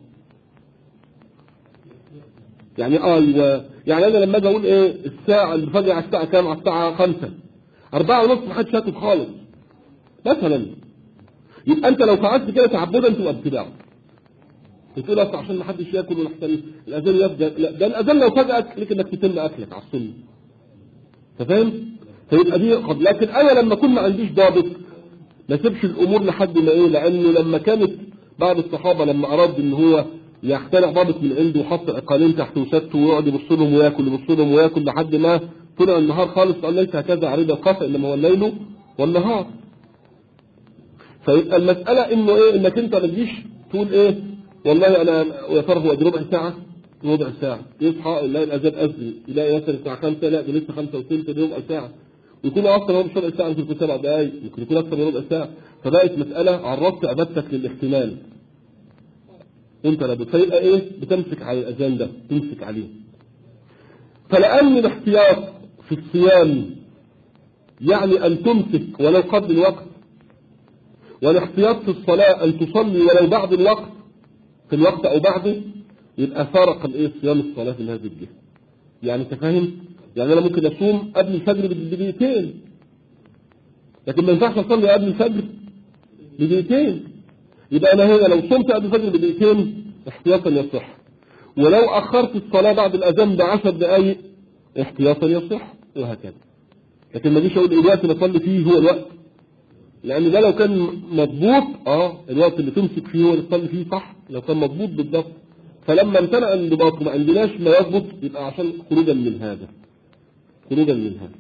يعني اه ايوه يعني انا لما اجي اقول ايه الساعه الفجر على الساعه كام على الساعه 5 أربعة ونص ما حدش ياكل خالص مثلا يبقى انت لو فعلت كده تعبدا تبقى ابتداع بتقول اصل عشان ما حدش ياكل ونحترم الاذان يفجأ لا ده الاذان لو فجأك لك انك تتم اكلك على السنه انت فاهم؟ فيبقى دي قد لكن انا لما اكون ما عنديش ضابط ما سيبش الامور لحد ما ايه لانه لما كانت بعض الصحابه لما اراد ان هو يخترع ضابط من عنده وحط عقالين تحت وسته ويقعد يبص لهم وياكل يبص لهم وياكل لحد ما طلع النهار خالص قال ليس هكذا عريض القفا انما هو الليل والنهار فيبقى المساله انه ايه انك انت ما تجيش تقول ايه والله انا يا ترى هو دي ربع ساعه ربع ساعه يصحى يلاقي الاذان اذن يلاقي مثلا الساعه 5 لا ده لسه 5 وثلث ده ربع ساعه يكون اصلا هو مش ربع ساعه ممكن يكون سبع دقائق ممكن يكون اكثر من ربع ساعه فبقت مساله عرضت عبادتك للاحتمال انت لا فيبقى ايه بتمسك على الاذان ده تمسك عليه فلان الاحتياط في الصيام يعني ان تمسك ولو قبل الوقت والاحتياط في الصلاه ان تصلي ولو بعد الوقت في الوقت او بعده يبقى فارق الايه صيام الصلاه في هذه الجهه يعني انت فاهم يعني انا ممكن اصوم قبل الفجر بدقيقتين لكن ما ينفعش اصلي قبل الفجر بدقيقتين يبقى انا هنا لو صمت قبل الفجر بدقيقتين احتياطا يصح ولو اخرت الصلاه بعد الاذان بعشر دقائق احتياطا يصح وهكذا لكن ما جيش اقول الوقت اللي اصلي فيه هو الوقت لان ده لو كان مضبوط اه الوقت اللي تمسك فيه هو اللي تصلي فيه صح لو كان مضبوط بالضبط فلما امتنع الانضباط وما عندناش ما يضبط يبقى عشان خروجا من هذا خروجا من هذا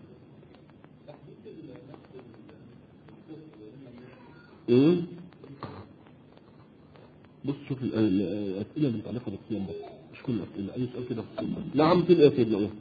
ايه بص شوف ال- ال- الاسئله اللي متعلقه بالصيام بس مش كل الاسئله اي سؤال كده في الصيام بس. نعم تبقى يا سيدنا ايه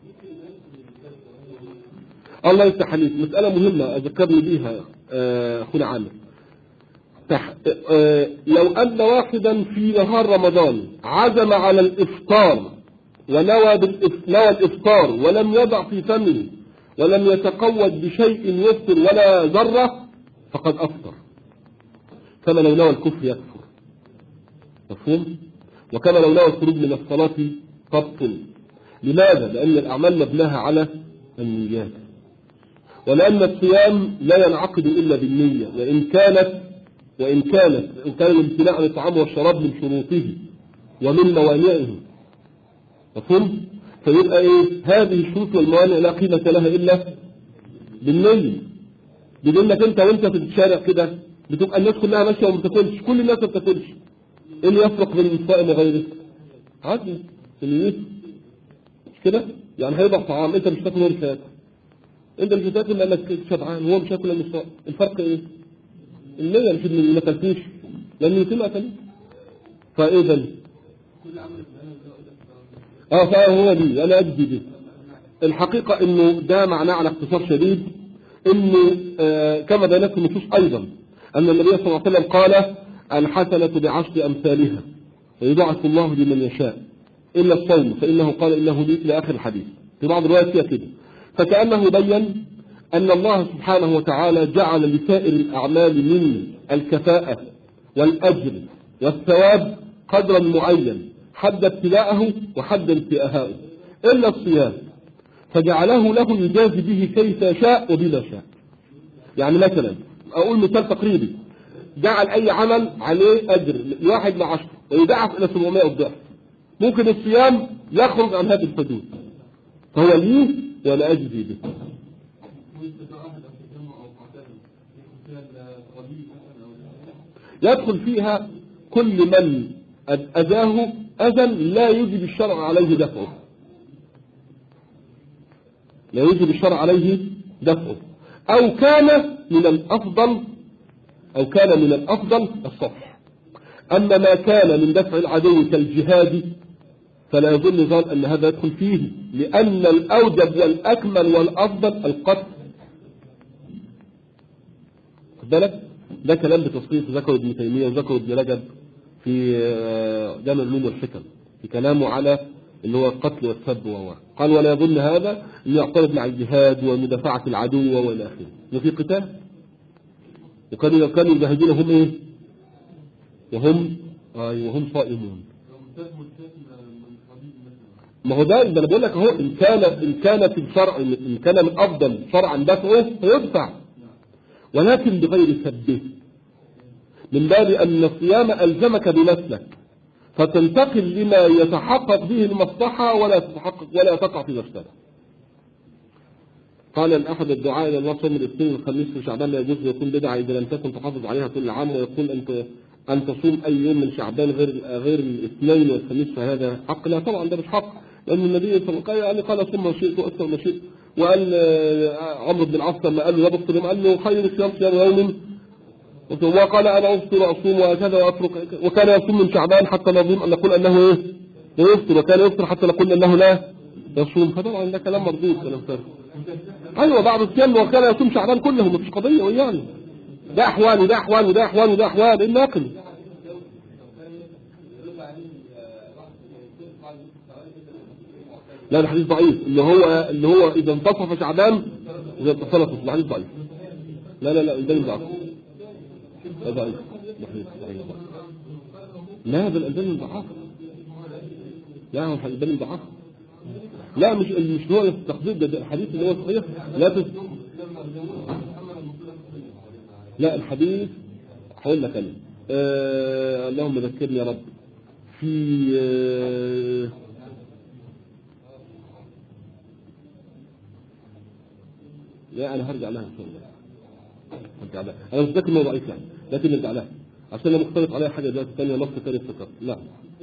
الله يفتح عليك مسألة مهمة أذكرني بيها آه، أخونا عامر تح... آه، لو أن واحدا في نهار رمضان عزم على الإفطار ونوى بالإف... نوى الإفطار ولم يضع في فمه ولم يتقود بشيء يفطر ولا ذرة فقد أفطر كما لو نوى الكفر يكفر مفهوم؟ وكما لو نوى الخروج من الصلاة تبطل لماذا؟ لأن الأعمال مبناها على النيات ولأن الصيام لا ينعقد إلا بالنية وإن كانت وإن كانت إن كان الامتناع عن الطعام والشراب من شروطه ومن موانعه مفهوم؟ فيبقى إيه؟ هذه الشروط والموانع لا قيمة لها إلا بالنية بدون انك انت وانت في الشارع كده بتبقى الناس كلها ماشيه وما بتاكلش كل الناس ما بتاكلش ايه اللي يفرق بين الصائم وغيره؟ عادي في نيته مش كده؟ يعني هيضع طعام انت مش تاكل وهو مش هياكل انت مش هتاكل لانك شبعان وهو مش هياكل لانه صائم الفرق ايه؟ النية مش ان ما اكلتوش لان يتم اكلت فاذا اه فهو دي انا اجدي دي الحقيقة انه ده معناه على اختصار شديد انه آه كما بينت النصوص ايضا ان النبي صلى الله عليه وسلم قال الحسنة بعشر امثالها ويضاعف الله لمن يشاء الا الصوم فانه قال انه لي الى اخر الحديث في بعض الروايات فيها كده فكأنه بين ان الله سبحانه وتعالى جعل لسائر الاعمال من الكفاءة والاجر والثواب قدرا معين حد ابتلاءه وحد انتهاءه الا الصيام فجعله له يجازي به كيف شاء وبما شاء يعني مثلا اقول مثال تقريبي جعل اي عمل عليه اجر واحد مع عشرة ويضاعف الى 700 الضعف ممكن الصيام يخرج عن هذه الحدود فهو لي ولا أجزي به يدخل فيها كل من أذاه أذى لا يجب الشرع عليه دفعه لا يجب الشرع عليه دفعه أو كان من الأفضل أو كان من الأفضل الصفح أما ما كان من دفع العدو كالجهاد فلا يظن ظن أن هذا يدخل فيه لأن الأوجب والأكمل والأفضل القتل خد بالك ده كلام بتصريف ذكره ابن تيمية وذكره ابن رجب في آه، جامع العلوم والحكم في كلامه على اللي هو القتل والسب وهو قال ولا يظن هذا أن يعترض مع الجهاد ومدافعة العدو والى آخره وفي قتال وكانوا كانوا يجاهدون هم ايه وهم ايوه وهم صائمون ما هو ده ده انا بقول لك اهو ان كان ان كان في الشرع ان كان من افضل شرعا دفعه فيدفع ولكن بغير سبه من باب ان الصيام الزمك بنفسك فتنتقل لما يتحقق به المصلحه ولا تتحقق ولا تقع في نفسها قال ان احد الدعاء الى الله صوم الاثنين والخميس في شعبان لا يجوز يكون بدعه اذا لم تكن تحافظ عليها طول العام ويقول ان ان تصوم اي يوم من شعبان غير غير الاثنين والخميس فهذا حق لا طبعا ده مش حق لان النبي صلى الله عليه وسلم يعني قال صم ما شئت واكثر ما شئت وقال آه، عمرو بن العاص لما قال له لا تفطر قال له خير الصيام صيام يوم وقال انا افطر اصوم وهكذا واترك وكان يصوم من شعبان حتى نظن ان نقول انه ايه لا يفطر وكان يفطر حتى نقول انه لا يصوم فطبعا ده كلام مردود كلام فارغ ايوه بعض الصيام وكان يصوم شعبان كله مفيش قضيه ويعني ده احوال وده احوال وده احوال وده احوال ايه الناقل لا ده حديث ضعيف اللي هو اللي هو اذا انتصف شعبان اذا اتصلت ده حديث ضعيف لا لا لا ده ضعيف ده ضعيف ده حديث ضعيف لا ده الالباني ضعاف لا هو الالباني ضعاف لا مش مش هو التخفيض ده, ده الحديث اللي هو صحيح لا تس... لا الحديث هقول لك انا آه اللهم ذكرني يا رب في آه لا انا هرجع لها ان شاء الله هرجع لها انا مش فاكر انه ضعيف يعني لكن نرجع لها عشان انا مختلط عليها حاجه دلوقتي ثانيه نص ثاني افتكرت لا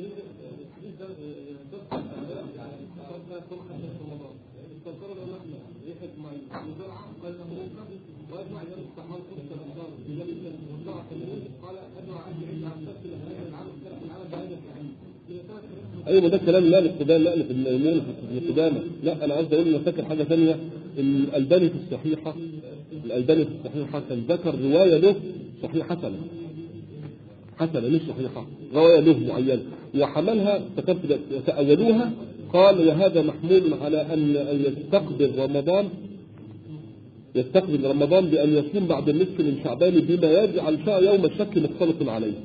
ايوه ده كلام لا للقدامى لا للقدامى لا انا عايز اقول انا فاكر حاجه ثانيه ان الالباني في الصحيحه الالباني في الصحيحه كان ذكر روايه له صحيحه حسنه حسنه مش صحيحه روايه له معينه وحملها فكتب تاولوها قال وهذا محمول على ان ان يستقبل رمضان يستقبل رمضان بان يصوم بعد النصف من شعبان بما يجعل يوم الشك مختلط عليه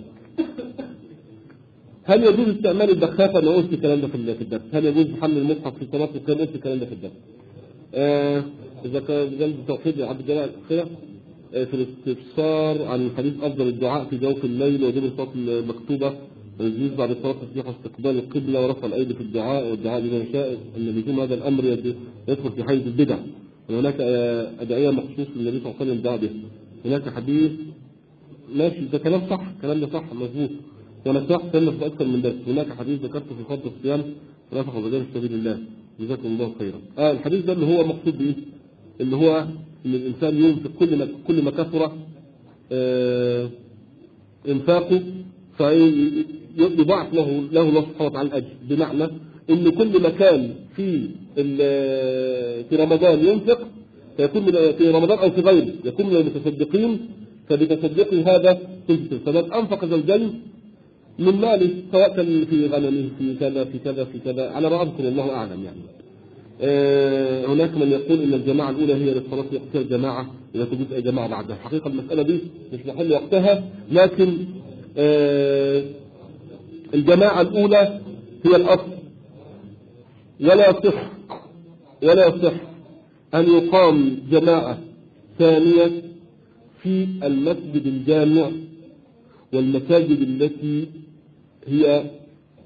هل يجوز استعمال البخافة أنا قلت الكلام ده في الدرس هل يجوز حمل المصحف في صلاة القيام قلت الكلام ده في الدرس آه إذا كان جلد التوحيد لعبد الجلال الأخيرة آه في الاستفسار عن حديث أفضل الدعاء في جوف الليل وجوب الصلاة المكتوبة ويجوز بعد صلاة التصبيح واستقبال القبلة ورفع الأيدي في الدعاء والدعاء بما شاء أن لزوم هذا الأمر يدخل في حيز البدع وهناك أدعية مخصوص للنبي صلى الله عليه وسلم دعا به هناك حديث ماشي ده كلام صح الكلام ده صح مظبوط وانا سمعت سنة في اكثر من درس هناك حديث ذكرته في فضل الصيام رفع وبدال في سبيل الله جزاكم الله خيرا اه الحديث ده اللي هو مقصود بايه اللي هو ان الانسان ينفق كل ما كل ما كثر آه انفاقه فيضاعف له له الله سبحانه وتعالى الاجر بمعنى ان كل ما كان في في رمضان ينفق فيكون من في رمضان او في غيره يكون من المتصدقين فبتصدقه هذا تجزي فمن انفق زوجين من ماله سواء كان في غنمه في كذا في كذا في كذا على ما اذكر الله اعلم يعني. آه هناك من يقول ان الجماعه الاولى هي للصلاه وقتها الجماعه اذا توجد اي جماعه بعدها، الحقيقه المساله دي مش محل وقتها لكن آه الجماعه الاولى هي الاصل ولا يصح ولا يصح ان يقام جماعه ثانيه في المسجد الجامع والمساجد التي هي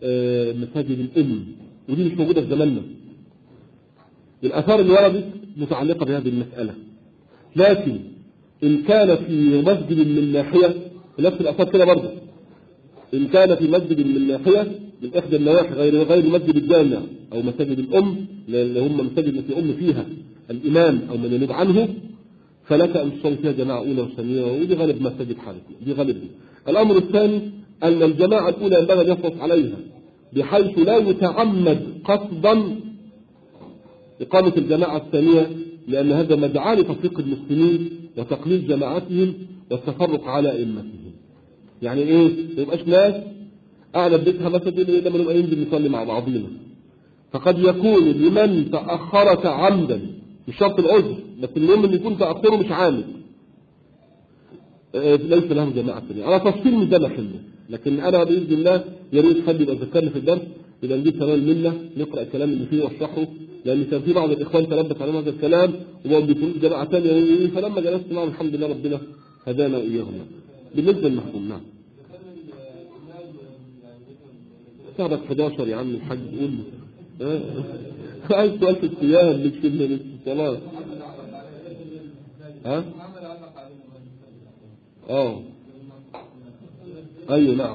آه، مساجد الأم ودي مش موجودة في زماننا الآثار اللي وردت متعلقة بهذه المسألة لكن إن كان في مسجد من ناحية نفس الآثار كده برضه إن كان في مسجد من ناحية من إحدى النواحي غير غير مسجد الجامع أو مساجد الأم اللي هم مساجد التي أم فيها الإمام أو من ينوب عنه فلك أن تصلي فيها جماعة أولى وثانية ودي غالب مساجد حالك دي غالب دي الأمر الثاني أن الجماعة الأولى ينبغي أن يصرف عليها بحيث لا يتعمد قصدا إقامة الجماعة الثانية لأن هذا مدعاة لتفريق المسلمين وتقليل جماعتهم والتفرق على أئمتهم يعني إيه؟ ما يبقاش ناس قاعدة في بيتها مثلا تقول إيه لما نبقى ننزل نصلي مع بعضينا فقد يكون لمن تأخر تعمدا مش شرط العذر بس المهم ان يكون تأخره مش عامد آه، ليس له جماعة ثانية على تفصيل من ده محله لكن انا باذن الله يا ريت خلي يبقى ذكرني في الدرس يبقى نجيب كمان منا نقرا الكلام اللي فيه واشرحه لان كان في بعض الاخوان تلبس عليهم هذا الكلام وهم بيقولوا جماعه ثانيه فلما جلست معهم الحمد لله ربنا هدانا واياهم بالنسبه للمحكوم نعم ساعدك 11 يا عم الحاج قول له آه. عايز سؤال في الصيام مش في مش في الصلاه ها اه ايوه نعم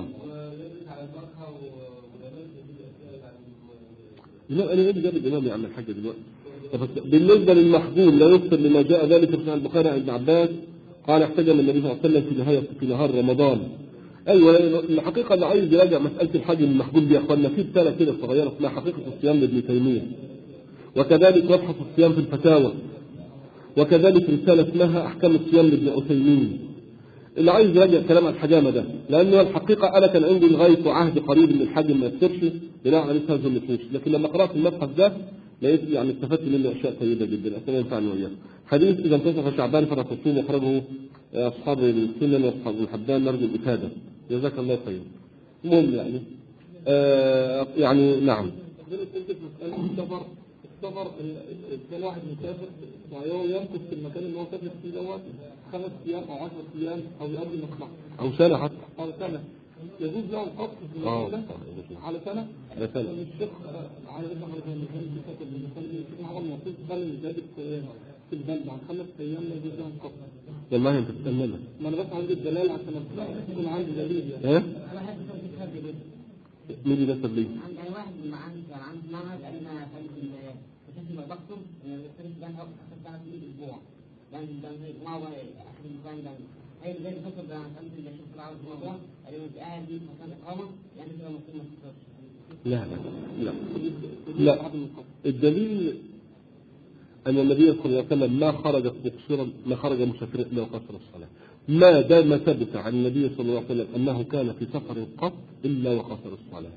لا انا ايه اللي جاب الامام يا عم الحاج دلوقتي طب بس بالنسبه للمحجوم لا يذكر لما جاء ذلك في صحيح البخاري عن ابن عباس قال احتجم النبي صلى الله عليه وسلم في نهايه في نهار رمضان ايوه الحقيقه اللي عايز يراجع مساله الحج المحجوم دي يا اخوانا في رساله كده صغيره اسمها حقيقه الصيام لابن تيميه وكذلك مبحث الصيام في الفتاوى وكذلك رساله اسمها احكام الصيام لابن عثيمين اللي عايز يراجع كلام عن الحجامه ده لانه الحقيقه انا كان عندي لغايه عهد قريب ان الحج ما يكتبش بناء على هذا النصوص لكن لما قرات المبحث ده لقيت يعني استفدت منه اشياء طيبه جدا اتمنى ينفعني واياك حديث اذا انتصف شعبان فلا تصوم واخرجه اصحاب السنن واصحاب الحبان نرجو الافاده جزاك الله خيرا المهم يعني آه يعني نعم السفر السفر كان واحد مسافر وهو يمكث في المكان اللي هو سافر فيه دوت خمس ايام او 10 ايام او يقضي مصلحه او سنه حتى او سنه يجوز له القصر في اه المكان ده على سنه على سنة. الشيخ آه، على ابن عمر كان كان بيسافر بيصلي الشيخ عمر المفروض بل زادت آه، في البلد عن خمس ايام لا يجوز له القصر والله انت بتتكلم ما انا بس عندي الدلال عشان يكون عندي دليل يعني ايه انا بحب اشوف الكتاب ده جدا مين اللي نسب ليه عندي انا واحد من عندي كان عندي معهد قال لنا خلي في الكتاب ما بكتب بختلف ده اخر سنه في الاسبوع ده ده ما هو اخر الاسبوع ده اي زي الفكر ده عن خمس اللي شفت العرض في الموضوع قال لي انت قاعد دي في مكان اقامه يعني كده المفروض ما تكتبش لا لا لا لا الدليل أن النبي صلى الله عليه وسلم ما خرج مقصرا ما خرج مسافرا إلا وقصر الصلاة ما دام ثبت عن النبي صلى الله عليه وسلم أنه كان في سفر قط إلا وقصر الصلاة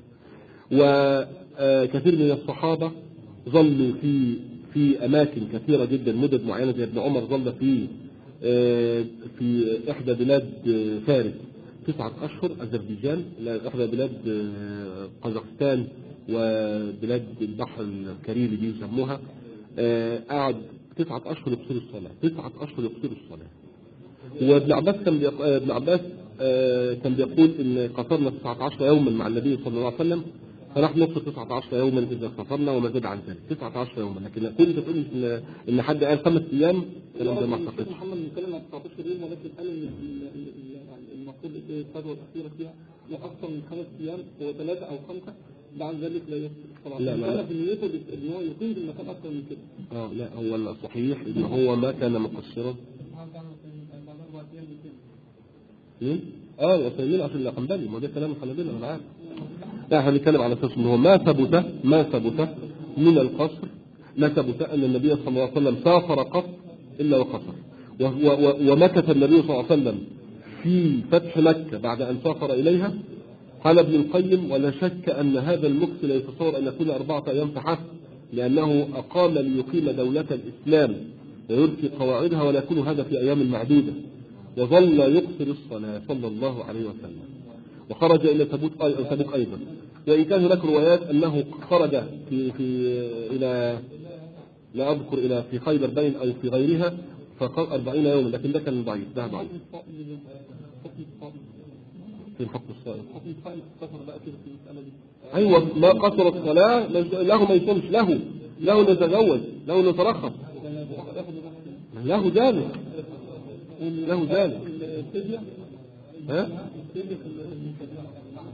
وكثير من الصحابة ظلوا في في أماكن كثيرة جدا مدد معينة زي ابن عمر ظل في آه، في إحدى بلاد آه، فارس تسعة أشهر أذربيجان لا، إحدى بلاد آه، قزاقستان وبلاد البحر الكاريبي دي يسموها آه، قعد تسعة أشهر يقصر الصلاة تسعة أشهر يقصر الصلاة وابن عباس كان بيق... آه، ابن عباس آه، كان بيقول ان قصرنا 19 يوما مع النبي صلى الله عليه وسلم فنحن نقصر 19 يوما اذا قصرنا وما زاد عن ذلك 19 يوما لكن كل انت تقول ان ان حد قال خمس ايام الكلام ده ما الشيخ اعتقدش محمد بيتكلم عن 19 يوم ولكن قال ان ال- ال- ال- المفروض الفتوى الاخيره فيها هي اكثر من خمس ايام هو ثلاثه او خمسه بعد ذلك لا يصل طبعا لا، لا، لا. كان في نيته ان هو يقيم في المكان اكثر من كده اه لا هو الصحيح ان هو ما كان مقصرا مين؟ اه العثيمين عشان الحنبلي ما ده كلام الحنابلة انا عارف لا احنا بنتكلم على اساس ان هو ما ثبت ما ثبت من القصر ما ثبت ان النبي صلى الله عليه وسلم سافر قط الا وقصر و- و- و- ومكث النبي صلى الله عليه وسلم في فتح مكة بعد ان سافر اليها قال ابن القيم ولا شك ان هذا المكث لا يتصور ان يكون اربعة ايام فحسب لانه اقام ليقيم دولة الاسلام ويلقي قواعدها ولا يكون هذا في ايام معدودة وظل يقصر الصلاة صلى الله عليه وسلم وخرج إلى تبوك أي- تبوك أيضا وإن كان هناك روايات أنه خرج في, في إلى لا أذكر إلى في خيبر بين أو في غيرها فقال أربعين يوما لكن ده كان ضعيف ده ضعيف حكم الصائم حكم الصائم في حكم الصائم حكم الصائم السفر بقى كده في المسألة دي ايوه ما قصر الصلاه له ما يصومش له له نتزوج له نترخص يعني واحد ياخد الواحد له ذلك له ذلك الفدية ها الفدية في المسألة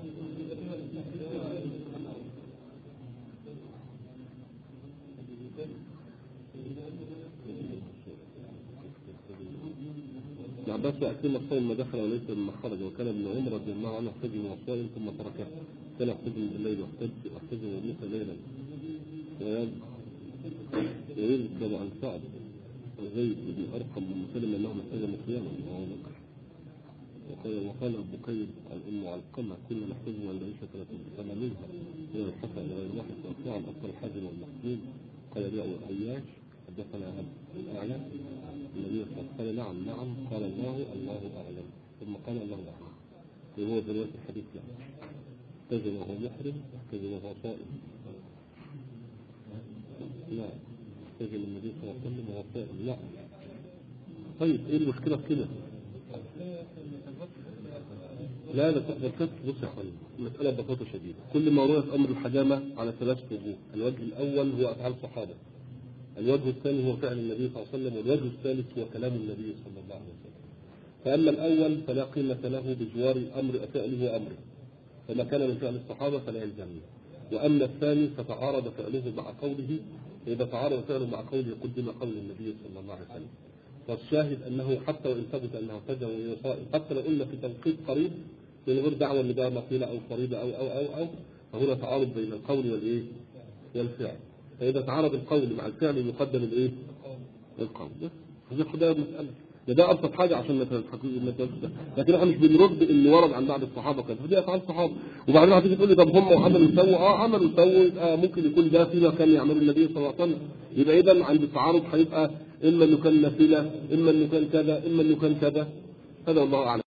ابن عباس يأتي الصوم ما دخل وليس مما خرج وكان ابن عمر رضي الله عنه يحتجم والصائم ثم تركه كان يحتجم بالليل واحتج واحتجم بالنساء ليلا ويد- ويذكر عن سعد وزيد بن أرقم بن مسلم أنه احتجم صياما وهو بكر وقال وقال أبو بكير عن أم علقمة كنا نحتجم عند عائشة ثلاثة سنة منها إلى الحسن غير واحد وأطلع أكثر الحزن والمحزون قال لي أبو الأياش حدثنا أبو الأعلى النبي صلى الله عليه وسلم قال نعم نعم قال الله الله أعلم ثم قال الله أعلم وهو في رواية الحديث يعني احتجم وهو محرم احتجم وهو صائم لا احتجم النبي صلى الله عليه وسلم وهو صائم لا طيب ايه المشكلة في كده؟ لا لا تذكرت بص يا اخواني المسألة ببساطة شديدة كل ما روى في أمر الحجامة على ثلاث وجوه الوجه الأول هو أفعال الصحابة الوجه الثاني هو فعل النبي صلى الله عليه وسلم والوجه الثالث هو كلام النبي صلى الله عليه وسلم فأما الأول فلا قيمة له بجوار الأمر فعله وأمره فما كان من فعل الصحابة فلا يلزمني وأما الثاني فتعارض فعله مع قوله فإذا تعارض فعله مع قوله قدم قول النبي صلى الله عليه وسلم والشاهد أنه حتى وإن ثبت أنه فجر وهو صائم حتى لو قلنا في توقيت قريب من غير دعوة أن ده مقيلة أو فريضة أو أو أو أو فهنا تعارض بين القول والإيه والفعل فإذا تعارض القول مع الفعل يقدم الإيه القول بس هذه ده مسألة ده ده أبسط حاجة عشان ما تضحكوش ما تضحكوش ده لكن احنا مش بنرد اللي ورد عن بعض الصحابة كده فدي أفعال الصحابة وبعدين هتيجي تقول لي طب هم عملوا سووا اه عملوا سووا يبقى ممكن يكون ده فيما كان يعمله النبي صلى الله عليه وسلم يبقى إذا عند التعارض هيبقى إما إنه كان نافلة إما إنه كان كذا إما إنه كان كذا هذا والله أعلم